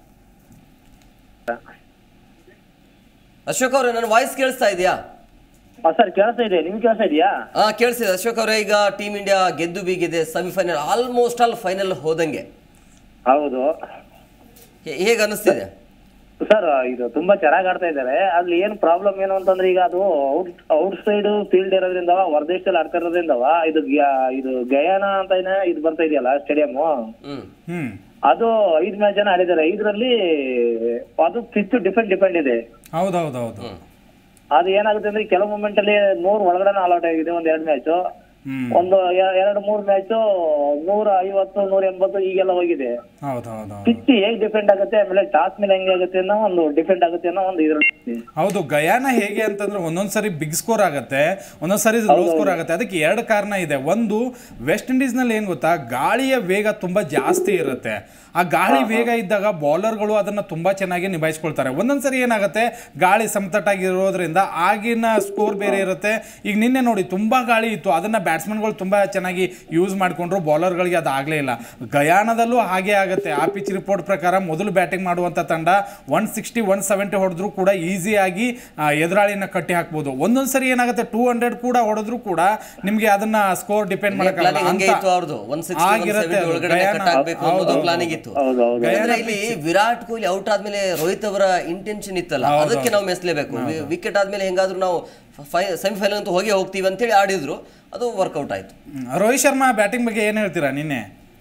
ಅಶೋಕ್ ಅವರೇ ನನ್ನ ವಾಯ್ಸ್ ಕೇಳಿಸ್ತಾ ಇದೆಯಾ ಸರ್ ಕೆಲಸ ಇದೆ ನಿಮ್ಗೆ ಕೆಲಸ ಇದೆಯಾ ಹಾ ಕೇಳಿಸಿದೆ ಅಶೋಕ್ ಅವರೇ ಈಗ ಟೀಮ್ ಇಂಡಿಯಾ ಗೆದ್ದು ಬೀಗಿದೆ ಸೆಮಿಫೈನಲ್ ಆಲ್ಮೋಸ್ಟ್ ಆಲ್ ಫೈನಲ್ ಹೋದಂಗೆ ಹೌದು ಹೇ- ಹೇಗೆ ಅನಿಸ್ತಿದೆ ಸರ್ ಇದು ತುಂಬಾ ಚೆನ್ನಾಗಿ ಆಡ್ತಾ ಇದ್ದಾರೆ ಅಲ್ಲಿ ಏನ್ ಪ್ರಾಬ್ಲಮ್ ಏನು ಅಂತಂದ್ರೆ ಈಗ ಅದು ಔಟ್ ಔಟ್ ಸೈಡ್ ಫೀಲ್ಡ್ ಇರೋದ್ರಿಂದ ಹೊರದೇಶದಲ್ಲಿ ಆಡ್ತಾ ಇರೋದ್ರಿಂದ ಇದು ಗ್ಯಾ- ಇದು ಗಯಾನ ಅಂತ ಏನ ಇದು ಬರ್ತಾ ಇದೆಯಲ್ಲ ಸ್ಟೇಡಿಯಂ ಹ್ಮ್ ಹ್ಮ್ ಅದು ಐದ್ ಮ್ಯಾಚ್ ಜನ ಆಡಿದ್ದಾರೆ ಐದರಲ್ಲಿ ಅದು ಪಿಚ್ ಡಿಫೆಂಡ್ ಡಿಪೆಂಡ್ ಇದೆ ಹೌದೌದೌದು ಅದು ಏನಾಗುತ್ತೆ ಅಂದ್ರೆ ಕೆಲವು ಮೂಮೆಂಟ್ ಅಲ್ಲಿ ನೂರ್ ಒಳಗಡೆ ಆಲ್ಔಟ್ ಆಗಿದೆ ಒಂದ್ ಎರಡ್ ಮ್ಯಾಚ್ ಒಂದು ಎ- ಎರಡು ಮೂರು ಮ್ಯಾಚ್ ನೂರ ಐವತ್ತು ನೂರ ಎಂಬತ್ತು ಈಗೆಲ್ಲ ಹೋಗಿದೆ ಹೌದು ಹೌದು ಹೌದು ಪಿಚ್ ಹೇಗ್ ಡಿಫೆಂಡ್ ಆಗುತ್ತೆ ಆಮೇಲೆ ಟಾಸ್ ಮೇಲೆ ಹೆಂಗೆ ಆಗುತ್ತೆ ಅನ್ನೋ ಒಂದು ಡಿಫೆಂಡ್ ಆಗುತ್ತೆ ಅನ್ನೋ ಒಂದು ಇದ್ರಲ್ಲಿ ಹೌದು ಗಯಾನ ಹೇಗೆ ಅಂತಂದ್ರೆ ಒಂದೊಂದ್ಸರಿ ಬಿಗ್ ಸ್ಕೋರ್ ಆಗುತ್ತೆ ಒಂದೊಂದ್ಸರಿ ಲೋ ಸ್ಕೋರ್ ಆಗುತ್ತೆ ಅದಕ್ಕೆ ಎರಡು ಕಾರಣ ಇದೆ ಒಂದು ವೆಸ್ಟ್ ಇಂಡೀಸ್ ನಲ್ಲಿ ಏನ್ ಗೊತ್ತಾ ಗಾಳಿಯ ವೇಗ ತುಂಬಾ ಜಾಸ್ತಿ ಇರುತ್ತೆ ಆ ಗಾಳಿ ವೇಗ ಇದ್ದಾಗ ಬೌಲರ್ಗಳು ಅದನ್ನ ತುಂಬಾ ಚೆನ್ನಾಗಿ ನಿಭಾಯಿಸ್ಕೊಳ್ತಾರೆ ಒಂದೊಂದ್ಸರಿ ಏನಾಗುತ್ತೆ ಗಾಳಿ ಸಮತಟ್ಟಾಗಿರೋದ್ರಿಂದ ಆಗಿನ ಸ್ಕೋರ್ ಬೇರೆ ಇರುತ್ತೆ ಈಗ ನಿನ್ನೆ ನೋಡಿ ತುಂಬಾ ಗಾಳಿ ಇತ್ತು ಅದನ್ನ ಬ್ಯಾಟ್ಸ್ಮನ್ಗಳು ತುಂಬಾ ಚೆನ್ನಾಗಿ ಯೂಸ್ ಮಾಡ್ಕೊಂಡ್ರು ಬೌಲರ್ಗಳಿಗೆ ಅದು ಆಗ್ಲೇ ಇಲ್ಲ ಗಯಾನದಲ್ಲೂ ಹಾಗೆ ಆಗುತ್ತೆ ಆ ಪಿಚ್ ರಿಪೋರ್ಟ್ ಪ್ರಕಾರ ಮೊದಲು ಬ್ಯಾಟಿಂಗ್ ಮಾಡುವಂತ ತಂಡ ಒನ್ ಸಿಕ್ಸ್ಟಿ ಒನ್ ಸೆವೆಂಟಿ ಹೊಡೆದ್ರು ಕೂಡ ಈಸಿಯಾಗಿ ಎದುರಾಳಿನ ಕಟ್ಟಿ ಹಾಕ್ಬೋದು ಒಂದೊಂದ್ ಸರಿ ಏನಾಗುತ್ತೆ ಟೂ ಹಂಡ್ರೆಡ್ ಕೂಡ ಹೊಡೆದ್ರು ಕೂಡ ನಿಮ್ಗೆ ಅದನ್ನ ಸ್ಕೋರ್ ಡಿಪೆಂಡ್ ಪ್ಲಾನಿಂಗ್ ಹಂಗೆ ಇತ್ತು ಮಾಡಕ್ಕಾಗಲ್ಲ ಅವ್ರದ್ದು ಒನ್ ಸಿಕ್ಸ್ಟಿ ಆಗಿರುತ್ತೆ ಅದು. ಒಳಗಡೆ ಗಯಾನ- ಕಟ್ ಆಗ್ಬೇಕು ಅನ್ನೋದು ಹೌದು, ಪ್ಲಾನಿಂಗ್ ಇತ್ತು ಹೌದು ಹೌದು ಯಾಕಂದ್ರೆ ಇಲ್ಲಿ ವಿರಾಟ್ ಕೊಹ್ಲಿ ಔಟ್ ಆದ್ಮೇಲೆ ರೋಹಿತ್ ಅವರ ಇಂಟೆನ್ಷನ್ ಇತ್ತಲ್ಲ ಅದಕ್ಕೆ ನಾವು ಮೆಸ್ಲೇಬೇಕು ವಿಕೆಟ್ ಆದ್ಮೇಲೆ ಹೆಂಗಾದ್ರೂ ನಾವು ಸೆಮಿಫೈನಲ್ ಅಂತ ಹೋಗಿ ಹೋಗ್ತೀವಿ ಅಂತೇಳಿ ಆಡಿದ್ರು ಅದು ವರ್ಕೌಟ್ ಆಯ್ತು ಹ್ಮ್. ರೋಹಿತ್ ಶರ್ಮಾ ಬ್ಯಾಟಿಂಗ್ ಬಗ್ಗೆ ಏನ್ ಹೇಳ್ತೀರಾ ನಿನ್ನೆ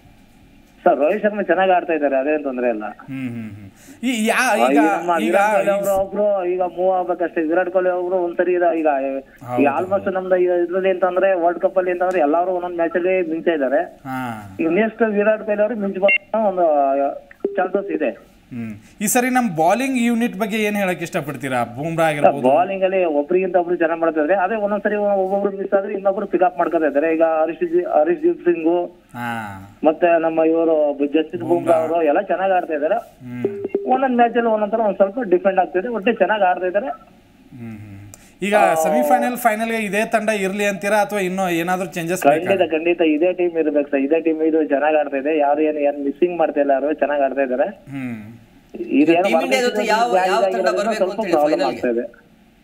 ಸರ್ ರೋಹಿತ್ ಶರ್ಮಾ ಚೆನ್ನಾಗಿ ಆಡ್ತಾ ಇದ್ದಾರೆ ಅದೇನ್ ತೊಂದ್ರೆ ಇಲ್ಲ ಹ್ಮ್ ಹ್ಮ್ ಹ್ಮ್ ಈ ಯಾ ಈಗ ಈಗ ನಮ್ಮ ಈಗ ವಿರಾಟ್ ಕೊಹ್ಲಿ ಅವರು ಒಬ್ರು ಈಗ ಮೂವ್ ಆಗ್ಬೇಕಷ್ಟೇ ವಿರಾಟ್ ಕೊಹ್ಲಿ ಅವರು ಒಂದ್ಸರಿ ಇದ- ಈಗ ಈಗ ಆಲ್ಮೋಸ್ಟ್ ನಮ್ದು ಈಗ ಇದ್ರಲ್ಲಿ ಅಂತಂದ್ರೆ ವರ್ಲ್ಡ್ ಕಪ್ ಅಲ್ಲಿ ಅಂತಂದ್ರೆ ಎಲ್ಲಾರು ಒಂದೊಂದ್ ಮ್ಯಾಚ್ ಅಲ್ಲಿ ಮಿಂಚಾ ಇದಾರೆ ಹಾ ಈಗ ನೆಕ್ಸ್ಟ್ ವಿರಾಟ್ ಕೊಹ್ಲಿ ಅವರು ಮಿಂಚಬಹುದು ಒಂದು ಚಾನ್ಸಸ್ ಇದೆ ಹ್ಮ್ ಈ ಸರಿ ನಮ್ ಬಾಲಿಂಗ್ ಯೂನಿಟ್ ಬಗ್ಗೆ ಏನ್ ಹೇಳಕ್ ಇಷ್ಟಪಡ್ತೀರಾ ಬೂಮ್ರಾ ಆಗಿರ್ಬೋದು ಬಾಲಿಂಗ್ ಅಲ್ಲಿ ಒಬ್ರಿಗಿಂತ ಒಬ್ರು ಚೆನ್ನಾಗಿ ಮಾಡ್ತಾ ಇದ್ದಾರೆ ಅದೇ ಒಂದೊಂದ್ಸರಿ ಒಬ್ಬೊಬ್ರು ಮಿಸ್ ಆದ್ರೆ ಇನ್ನೊಬ್ರು ಪಿಕಪ್ ಮಾಡ್ಕೊತಾ ಇದ್ದಾರೆ ಈಗ ಹರೀಶ್ ಜಿ- ಹರೀಶ್ ದೀಪ್ ಸಿಂಗು ಹಾ ಮತ್ತೆ ನಮ್ಮ ಇವರು ಜಸ್ಟಿಸ್ ಬುಮ್ರಾ ಅವರು ಎಲ್ಲ ಚೆನ್ನಾಗಿ ಆಡ್ತಾ ಇದ್ದಾರೆ ಹ್ಮ್ ಒಂದೊಂದ್ ಮ್ಯಾಚ್ ಅಲ್ಲಿ ಒಂದೊಂದ್ ತರ ಒಂದ್ ಸ್ವಲ್ಪ ಡಿಫೆಂಡ್ ಆಗ್ತಿದೆ ಒಟ್ಟೆ ಚೆನ್ನಾಗಿ ಆಡ್ತಾ ಇದ್ದಾರೆ ಹ್ಮ್ ಹ್ಮ್. ಈಗ ಸೆಮಿಫೈನಲ್ ಫೈನಲ್ಗೆ ಇದೇ ತಂಡ ಇರ್ಲಿ ಅಂತೀರಾ ಅಥವಾ ಇನ್ನೂ ಏನಾದ್ರೂ ಚೇಂಜಸ್ ಬೇಕಾ ಖಂಡಿತ ಖಂಡಿತ ಇದೇ ಟೀಮ್ ಇರ್ಬೇಕು ಸರ್ ಇದೇ ಟೀಮ್ ಇದು ಚೆನ್ನಾಗಿ ಆಡ್ತಾ ಇದೆ ಯಾರು ಏನು ಏನ್ ಮಿಸ್ಸಿಂಗ್ ಮಾಡ್ತಾ ಇಲ್ಲ ಯಾರು ಚೆನ್ನಾಗಿ ಆಡ್ತಾ ಇದ್ದಾರೆ ಹ್ಮ್ ಇದೇನು Team India ಜೊತೆ ಯಾವ- ಯಾವ ತಂಡ ಬರ್ಬೇಕು ಸ್ವಲ್ಪ ಅಂತ ಹೇಳಿ ಪ್ರಾಬ್ಲಮ್ final ಗೆ? ಆಗ್ತಾ ಇದೆ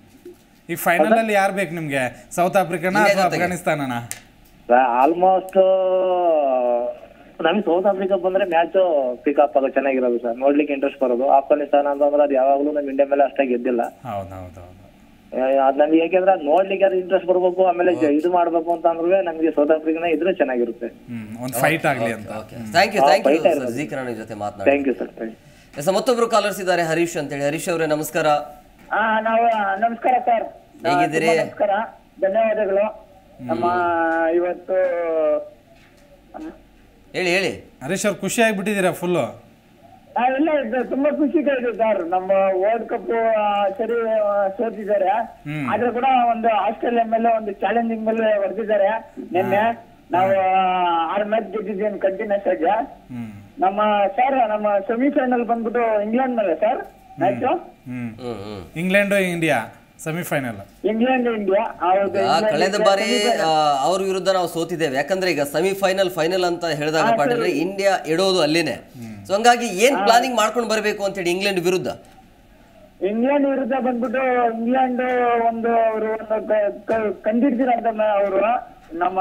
ಈ ಫೈನಲ್ ಅಲ್ಲಿ ಯಾರು ಬೇಕು ನಿಮ್ಗೆ ಸೌತ್ ಆಫ್ರಿಕಾನ India ಅಥವಾ ಜೊತೆಗೆ. ಅಫ್ಘಾನಿಸ್ತಾನನ ಆಲ್ಮೋಸ್ಟ್ ನಮಗೆ ಸೌತ್ ಆಫ್ರಿಕಾ ಬಂದ್ರೆ ಮ್ಯಾಚ್ ಪಿಕಪ್ ಆಗೋ ಚೆನ್ನಾಗಿರೋದು ಸರ್ ನೋಡ್ಲಿಕ್ಕೆ ಇಂಟ್ರೆಸ್ಟ್ ಬರೋದು ಆಫ್ಘಾನಿಸ್ತಾನ ಅಂತಂದ್ರೆ ಅದು ಯಾವಾಗಲೂ ನಮ್ಮ ಇಂಡಿಯಾ ಮೇಲೆ ಅಷ್ಟಾಗಿ ಗೆದ್ದಿಲ್ಲ ಹೌದು ಹೌದು ಹೌದು ಆ, ಅದ್ ನಮ್ಗೆ ಯಾಕೆಂದ್ರೆ ಅದ್ ನೋಡ್ಲಿಕ್ಕೆ ಅದು ಇಂಟ್ರೆಸ್ಟ್ ಬರ್ಬೇಕು ಆಮೇಲೆ ಜ- ಇದು ಮಾಡ್ಬೇಕು ಅಂತ ಅಂದ್ರೆ ನಮಗೆ ಸೌತ್ ಆಫ್ರಿಕಾನ ಇದ್ರೆ ಚೆನ್ನಾಗಿರುತ್ತೆ ಹ್ಮ್ ಒಂದು ಫೈಟ್ ಆಗ್ಲಿ ಅಂತ ಓಕೆ ಥ್ಯಾಂಕ್ ಯು ಹಾ, ಥ್ಯಾಂಕ್ ಯು ಬೈತಾ ಇರೋದು. ಜಿ ಕಿರಣ್ ಜೊತೆ ಮಾತನಾಡಿ thank you sir thank you yes ಮತ್ತೊಬ್ರು ಕಾಲರ್ಸ್ ಇದ್ದಾರೆ ಹರೀಶ್ ಅಂತೇಳಿ ಹರೀಶ್ ಅವರೇ ನಮಸ್ಕಾರ ಆ ನಾವು ನಮಸ್ಕಾರ ಸರ್ ಹೇಗಿದ್ದೀರಿ? ತುಂಬಾ ನಮಸ್ಕಾರ ಧನ್ಯವಾದಗಳು ನಮ್ಮ ಇವತ್ತು ಹೇಳಿ ಹೇಳಿ ಹರೀಶ್ ಅವ್ರು ಖುಷಿ ಆಗಿಬಿಟ್ಟಿದ್ದೀರಾ ಫುಲ್ಲು ನಾವೆಲ್ಲ ಇದು ತುಂಬಾ ಖುಷಿ ಇದೆ ಸರ್ ನಮ್ಮ ವರ್ಲ್ಡ್ ಕಪ್ ಸರಿ ಆ, ಸೋತಿದ್ದಾರೆ ಹ್ಮ್. ಆದ್ರೆ ಕೂಡ ಒಂದು ಆಸ್ಟ್ರೇಲಿಯಾ ಮೇಲೆ ಒಂದು ಚಾಲೆಂಜಿಂಗ್ ಮೇಲೆ ಹೊಡೆದಿದ್ದಾರೆ ನಿನ್ನೆ ನಾವು ಆರು ಮ್ಯಾಚ್ ಗೆದ್ದಿದ್ದೇನೆ ಕಂಟಿನ್ಯೂಸ್ ಆಗಿ ಹ್ಮ್ ನಮ್ಮ ಸರ್ ನಮ್ಮ ಸೆಮಿಫೈನಲ್ ಬಂದ್ಬಿಟ್ಟು ಇಂಗ್ಲೆಂಡ್ ಮೇಲೆ sir match hmm hmm hmm England India semifinal England India ಹೌದು ಆ, ಇಂಗ್ಲೆಂಡ್ ಕಳೆದ ಇಂಡಿಯಾ ಬಾರಿ semi-final. ಆ, ಅವ್ರ ವಿರುದ್ಧ ನಾವು ಸೋತಿದ್ದೇವೆ ಯಾಕಂದ್ರೆ ಈಗ ಸೆಮಿಫೈನಲ್ ಫೈನಲ್ ಅಂತ ಹೇಳಿದಾಗ ಪಾಟಿದ್ರೆ ಇಂಡಿಯಾ ಇಡೋದು ಅಲ್ಲಿನೇ ಸೊ ಹಂಗಾಗಿ ಏನ್ ಪ್ಲಾನಿಂಗ್ ಮಾಡ್ಕೊಂಡು ಬರಬೇಕು ಅಂತೇಳಿ ಇಂಗ್ಲೆಂಡ್ ವಿರುದ್ಧ ಇಂಗ್ಲೆಂಡ್ ವಿರುದ್ಧ ಬಂದ್ಬಿಟ್ಟು ಇಂಗ್ಲೆಂಡ್ ಒಂದು ಅವರು ಒಂದು ಕಂಡಿಡ್ದಿರಂತ ಅವರು ನಮ್ಮ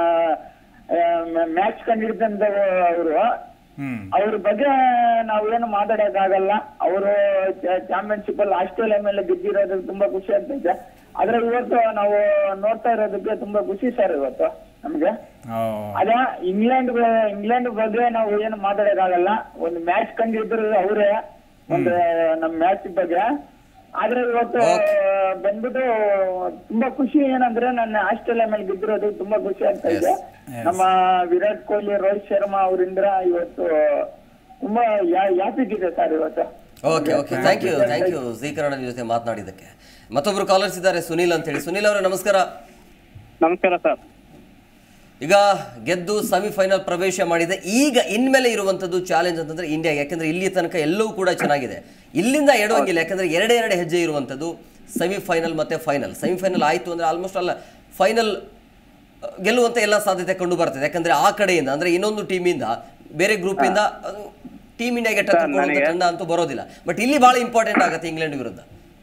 ಮ್ಯಾಚ್ ಕಂಡಿಡ್ದಂತ ಅವರು ಹ್ಮ್ ಅವ್ರ ಬಗ್ಗೆ ನಾವು ಏನು ಮಾತಾಡೋಕ್ಕಾಗಲ್ಲ ಅವರು ಚಾಂಪಿಯನ್ಶಿಪ್ ಅಲ್ಲಿ ಆಸ್ಟ್ರೇಲಿಯಾ ಮೇಲೆ ಗೆದ್ದಿರೋದು ತುಂಬಾ ಖುಷಿ ಆಗ್ತೈತೆ ಆದ್ರೆ ಇವತ್ತು ನಾವು ನೋಡ್ತಾ ಇರೋದಕ್ಕೆ ತುಂಬಾ ಖುಷಿ ಸರ್ ಇವತ್ತು ನಮ್ಗೆ ಓ ಅದ ಇಂಗ್ಲೆಂಡ್ ಬ- ಇಂಗ್ಲೆಂಡ್ ಬಗ್ಗೆ ನಾವು ಏನು ಮಾತಾಡೋಕ್ಕಾಗಲ್ಲ ಒಂದು ಮ್ಯಾಚ್ ಕಂಡಿದ್ರು ಅವರೇ ಒಂದು ನಮ್ಮ ಮ್ಯಾಚ್ ಬಗ್ಗೆ ಆದ್ರೆ ಇವತ್ತು ಬಂದ್ಬಿಟ್ಟು ತುಂಬಾ ಖುಷಿ ಏನಂದ್ರೆ ನನ್ನ ಆಸ್ಟ್ರೇಲಿಯಾ ಮೇಲೆ ಗೆದ್ದಿರೋದು ತುಂಬಾ ಖುಷಿ ಆಗ್ತಾ ಇದೆ ನಮ್ಮ ವಿರಾಟ್ ಕೊಹ್ಲಿ ರೋಹಿತ್ ಶರ್ಮಾ ಅವರಿಂದ ಇವತ್ತು ತುಂಬಾ ಯಾಪಿಕ್ ಇದೆ ಸರ್ ಇವತ್ತು okay okay thank you thank you Zee Kannada ಜೊತೆ ಮಾತನಾಡಿದ್ದಕ್ಕೆ ಮತ್ತೊಬ್ರು ಕಾಲರ್ಸ್ ಇದ್ದಾರೆ ಸುನೀಲ್ ಅಂತೇಳಿ ಸುನೀಲ್ ಅವರೇ ನಮಸ್ಕಾರ ನಮಸ್ಕಾರ ಸರ್ ಈಗ ಗೆದ್ದು ಸೆಮಿಫೈನಲ್ ಪ್ರವೇಶ ಮಾಡಿದೆ ಈಗ ಇನ್ಮೇಲೆ ಇರುವಂಥದ್ದು ಚಾಲೆಂಜ್ ಅಂತಂದ್ರೆ ಇಂಡಿಯಾ ಯಾಕಂದ್ರೆ ಇಲ್ಲಿ ತನಕ ಎಲ್ಲವೂ ಕೂಡ ಚೆನ್ನಾಗಿದೆ ಇಲ್ಲಿಂದ ಎಡುವಂಗಿಲ್ಲ ಯಾಕಂದ್ರೆ ಎರಡೇ ಎರಡು ಹೆಜ್ಜೆ ಇರುವಂಥದ್ದು ಸೆಮಿಫೈನಲ್ ಮತ್ತೆ ಫೈನಲ್ ಸೆಮಿಫೈನಲ್ ಆಯಿತು ಅಂದ್ರೆ ಆಲ್ಮೋಸ್ಟ್ ಅಲ್ಲ ಫೈನಲ್ ಗೆಲ್ಲುವಂತ ಎಲ್ಲ ಸಾಧ್ಯತೆ ಕಂಡು ಬರ್ತದೆ ಯಾಕಂದ್ರೆ ಆ ಕಡೆಯಿಂದ ಅಂದ್ರೆ ಇನ್ನೊಂದು ಟೀಮಿಂದ ಬೇರೆ ಗ್ರೂಪಿಂದ ಟೀಮ್ ಇಂಡಿಯಾಗೆ ಟಕ್ಕರ್ ಕೊಡುವಂತ ತಂಡ ಅಂತೂ ಬರೋದಿಲ್ಲ ಬಟ್ ಇಲ್ಲಿ ಬಹಳ ಇಂಪಾರ್ಟೆಂಟ್ ಆಗುತ್ತೆ ಇಂಗ್ಲೆಂಡ್ ವಿರುದ್ಧ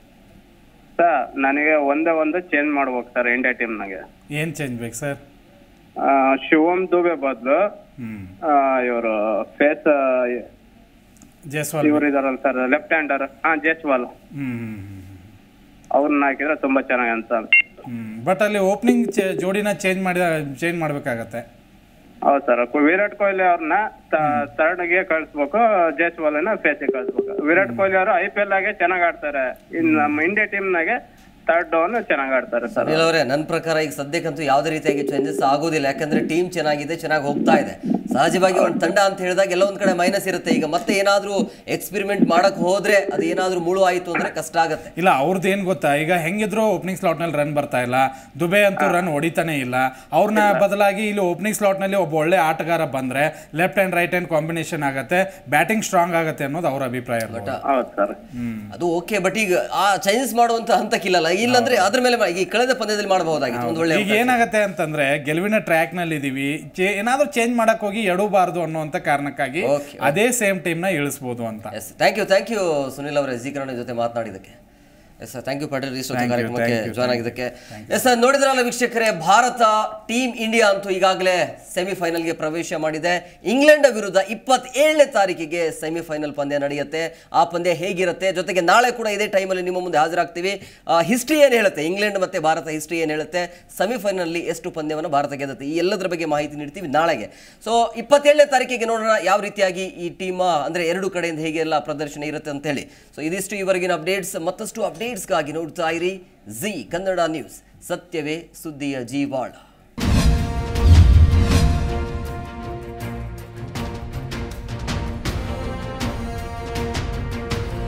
ಸರ್ ನನಗೆ ಒಂದೇ ಒಂದು ಚೇಂಜ್ ಮಾಡ್ಬೇಕು ಸರ್ ಇಂಡಿಯಾ ಟೀಮ್ನಾಗೆ ಏನ್ ಚೇಂಜ್ ಬೇಕು ಸರ್ ಶಿವಮ್ ದುಬೆ ಬದಲು ಹ್ಮ್ ಇವರು ಫೇಸ್ ಜೈಸ್ವಾಲ್ ಇವರು ಇದಾರಲ್ಲ ಸರ್ ಲೆಫ್ಟ್ ಹ್ಯಾಂಡರ್ ಹಾ ಜೇಸ್ವಾಲ್ ಹ್ಮ್ ಹ್ಮ್ ಹ್ಮ್ ಅವ್ರನ್ನ ಹಾಕಿದ್ರೆ ತುಂಬಾ ಚೆನ್ನಾಗಿ ಅಂತ ಹ್ಮ್ ಬಟ್ ಅಲ್ಲಿ ಓಪನಿಂಗ್ ಜೋಡಿನ ಚೇಂಜ್ ಮಾಡಿ ಚೇಂಜ್ ಮಾಡ್ಬೇಕಾಗತ್ತೆ ಹೌದು ಸರ್ ವಿರಾಟ್ ಕೊಹ್ಲಿ ಅವ್ರನ್ನ ಥರ್ಡ್ ಗೆ ಕಳಿಸ್ಬೇಕು ಜೈಸ್ವಾಲ್ನ ಫೇಸಿಗೆ ಕಳಿಸ್ಬೇಕು ವಿರಾಟ್ ಕೊಹ್ಲಿ ಅವರು ಐ ಪಿ ಎಲ್ ಆಗೆ ಚೆನ್ನಾಗಿ ಆಡ್ತಾರೆ ಇನ್ನು ನಮ್ಮ ಇಂಡಿಯಾ ಟೀಮ್ ನಾಗೆ ಥರ್ಡ್ ಡೌನ್ ಚೆನ್ನಾಗಿ ಆಡ್ತಾರೆ ಸರ್ ಅನಿಲ್ ಅವರೇ ನನ್ನ ಪ್ರಕಾರ ಈಗ ಸದ್ಯಕ್ಕಂತೂ ಯಾವುದೇ ರೀತಿಯಾಗಿ ಚೇಂಜಸ್ ಆಗೋದಿಲ್ಲ ಯಾಕಂದ್ರೆ ಟೀಮ್ ಚೆನ್ನಾಗಿದೆ ಚೆನ್ನಾಗಿ ಹೋಗ್ತಾ ಇದೆ ಸಹಜವಾಗಿ ಒಂದು ತಂಡ ಅಂತ ಹೇಳಿದಾಗ ಎಲ್ಲ ಒಂದ್ ಕಡೆ ಮೈನಸ್ ಇರುತ್ತೆ ಈಗ ಮತ್ತೆ ಏನಾದ್ರೂ ಎಕ್ಸ್ಪೆರಿಮೆಂಟ್ ಮಾಡಕ್ ಹೋದ್ರೆ ಅದು ಏನಾದ್ರೂ ಮುಳು ಆಯ್ತು ಅಂದ್ರೆ ಕಷ್ಟ ಆಗತ್ತೆ ಇಲ್ಲ ಅವ್ರದ್ದು ಏನ್ ಗೊತ್ತಾ ಈಗ ಹೆಂಗಿದ್ರು ಓಪನಿಂಗ್ ಸ್ಲಾಟ್ ನಲ್ಲಿ ರನ್ ಬರ್ತಾ ಇಲ್ಲ ದುಬೆ ಅಂತೂ ರನ್ ಹೊಡಿತಾನೆ ಇಲ್ಲ ಅವ್ರನ್ನ ಬದಲಾಗಿ ಇಲ್ಲಿ ಓಪನಿಂಗ್ ಸ್ಲಾಟ್ ನಲ್ಲಿ ಒಬ್ಬ ಒಳ್ಳೆ ಆಟಗಾರ ಬಂದ್ರೆ left hand right hand combination ಆಗತ್ತೆ ಬ್ಯಾಟಿಂಗ್ ಸ್ಟ್ರಾಂಗ್ ಆಗತ್ತೆ ಅನ್ನೋದು ಅವ್ರ ಅಭಿಪ್ರಾಯ ಇರ್ಬೋದು. ಹೌದು ಸರ್ ಅದು ಓಕೆ ಬಟ್ ಈಗ ಆ ಚೇಂಜಸ್ ಮಾಡುವಂತ ಹಂತಕ್ಕಿಲ್ಲಲ್ಲ ಇಲ್ಲಾಂದ್ರೆ ಅದ್ರ ಮೇಲೆ ಮಾ- ಈ ಕಳೆದ ಪಂದ್ಯದಲ್ಲಿ ಮಾಡಬಹುದಾಗಿತ್ತು ಒಂದು ಒಳ್ಳೆ ಈಗ ಏನಾಗತ್ತೆ ಅಂತಂದ್ರೆ ಗೆಲುವಿನ ಟ್ರ್ಯಾಕ್ ನಲ್ಲಿ ಇದೀವಿ ಚೇ- ಏನಾದ್ರೂ ಚೇಂಜ್ ಮಾಡಕ್ ಹೋಗಿ ಎಡಬಾರ್ದು ಅನ್ನುವಂತ ಕಾರಣಕ್ಕಾಗಿ Okay, ಅದೇ ಸೇಮ್ ಟೀಮ್ ನ ಇಳಿಸಬಹುದು ಅಂತ yes thank you thank you Sunil ಅವರ ಜೀಕರಣ ಜೊತೆ ಮಾತನಾಡಿದ್ದಕ್ಕೆ yes sir thank you Patil ಇಷ್ಟೊತ್ತು Thank you, ಕಾರ್ಯಕ್ರಮಕ್ಕೆ thank you, ಜಾಯ್ನ್ ಆಗಿದ್ದಕ್ಕೆ ಎಸ್ ಸರ್ ನೋಡಿದ್ರಲ್ಲ ವೀಕ್ಷಕರೇ ಭಾರತ ಟೀಮ್ ಇಂಡಿಯಾ ಅಂತೂ ಈಗಾಗಲೇ ಸೆಮಿಫೈನಲ್ಗೆ ಪ್ರವೇಶ ಮಾಡಿದೆ ಇಂಗ್ಲೆಂಡ್ ವಿರುದ್ಧ ಇಪ್ಪತ್ತೇಳನೇ ತಾರೀಕಿಗೆ ಸೆಮಿಫೈನಲ್ ಪಂದ್ಯ ನಡೆಯುತ್ತೆ ಆ ಪಂದ್ಯ ಹೇಗಿರುತ್ತೆ ಜೊತೆಗೆ ನಾಳೆ ಕೂಡ ಇದೇ ಟೈಮಲ್ಲಿ ನಿಮ್ಮ ಮುಂದೆ ಹಾಜರಾಗ್ತೀವಿ ಹಿಸ್ಟ್ರಿ ಏನು ಹೇಳುತ್ತೆ ಇಂಗ್ಲೆಂಡ್ ಮತ್ತೆ ಭಾರತ ಹಿಸ್ಟ್ರಿ ಏನು ಹೇಳುತ್ತೆ ಸೆಮಿಫೈನಲ್ನಲ್ಲಿ ಎಷ್ಟು ಪಂದ್ಯವನ್ನು ಭಾರತ ಗೆದ್ದುತ್ತೆ ಈ ಎಲ್ಲದರ ಬಗ್ಗೆ ಮಾಹಿತಿ ನೀಡ್ತೀವಿ ನಾಳೆಗೆ ಸೊ ಇಪ್ಪತ್ತೇಳನೇ ತಾರೀಕಿಗೆ ನೋಡೋಣ ಯಾವ ರೀತಿಯಾಗಿ ಈ ಟೀಮ್ ಅಂದ್ರೆ ಎರಡು ಕಡೆಯಿಂದ ಹೇಗೆಲ್ಲ ಪ್ರದರ್ಶನ ಇರುತ್ತೆ ಅಂತ ಹೇಳಿ ಸೊ ಇದಿಷ್ಟು ಇವರೆಗಿನ ಅಪ್ಡೇಟ್ಸ್ ಮತ್ತಷ್ಟು ಅಪ್ಡೇಟ್ಸ್ಗಾಗಿ ನೋಡ್ತಾ ಇರಿ ಜಿ ಕನ್ನಡ ನ್ಯೂಸ್ ಸತ್ಯವೇ ಸುದ್ದಿಯ ಜೀವಾಳ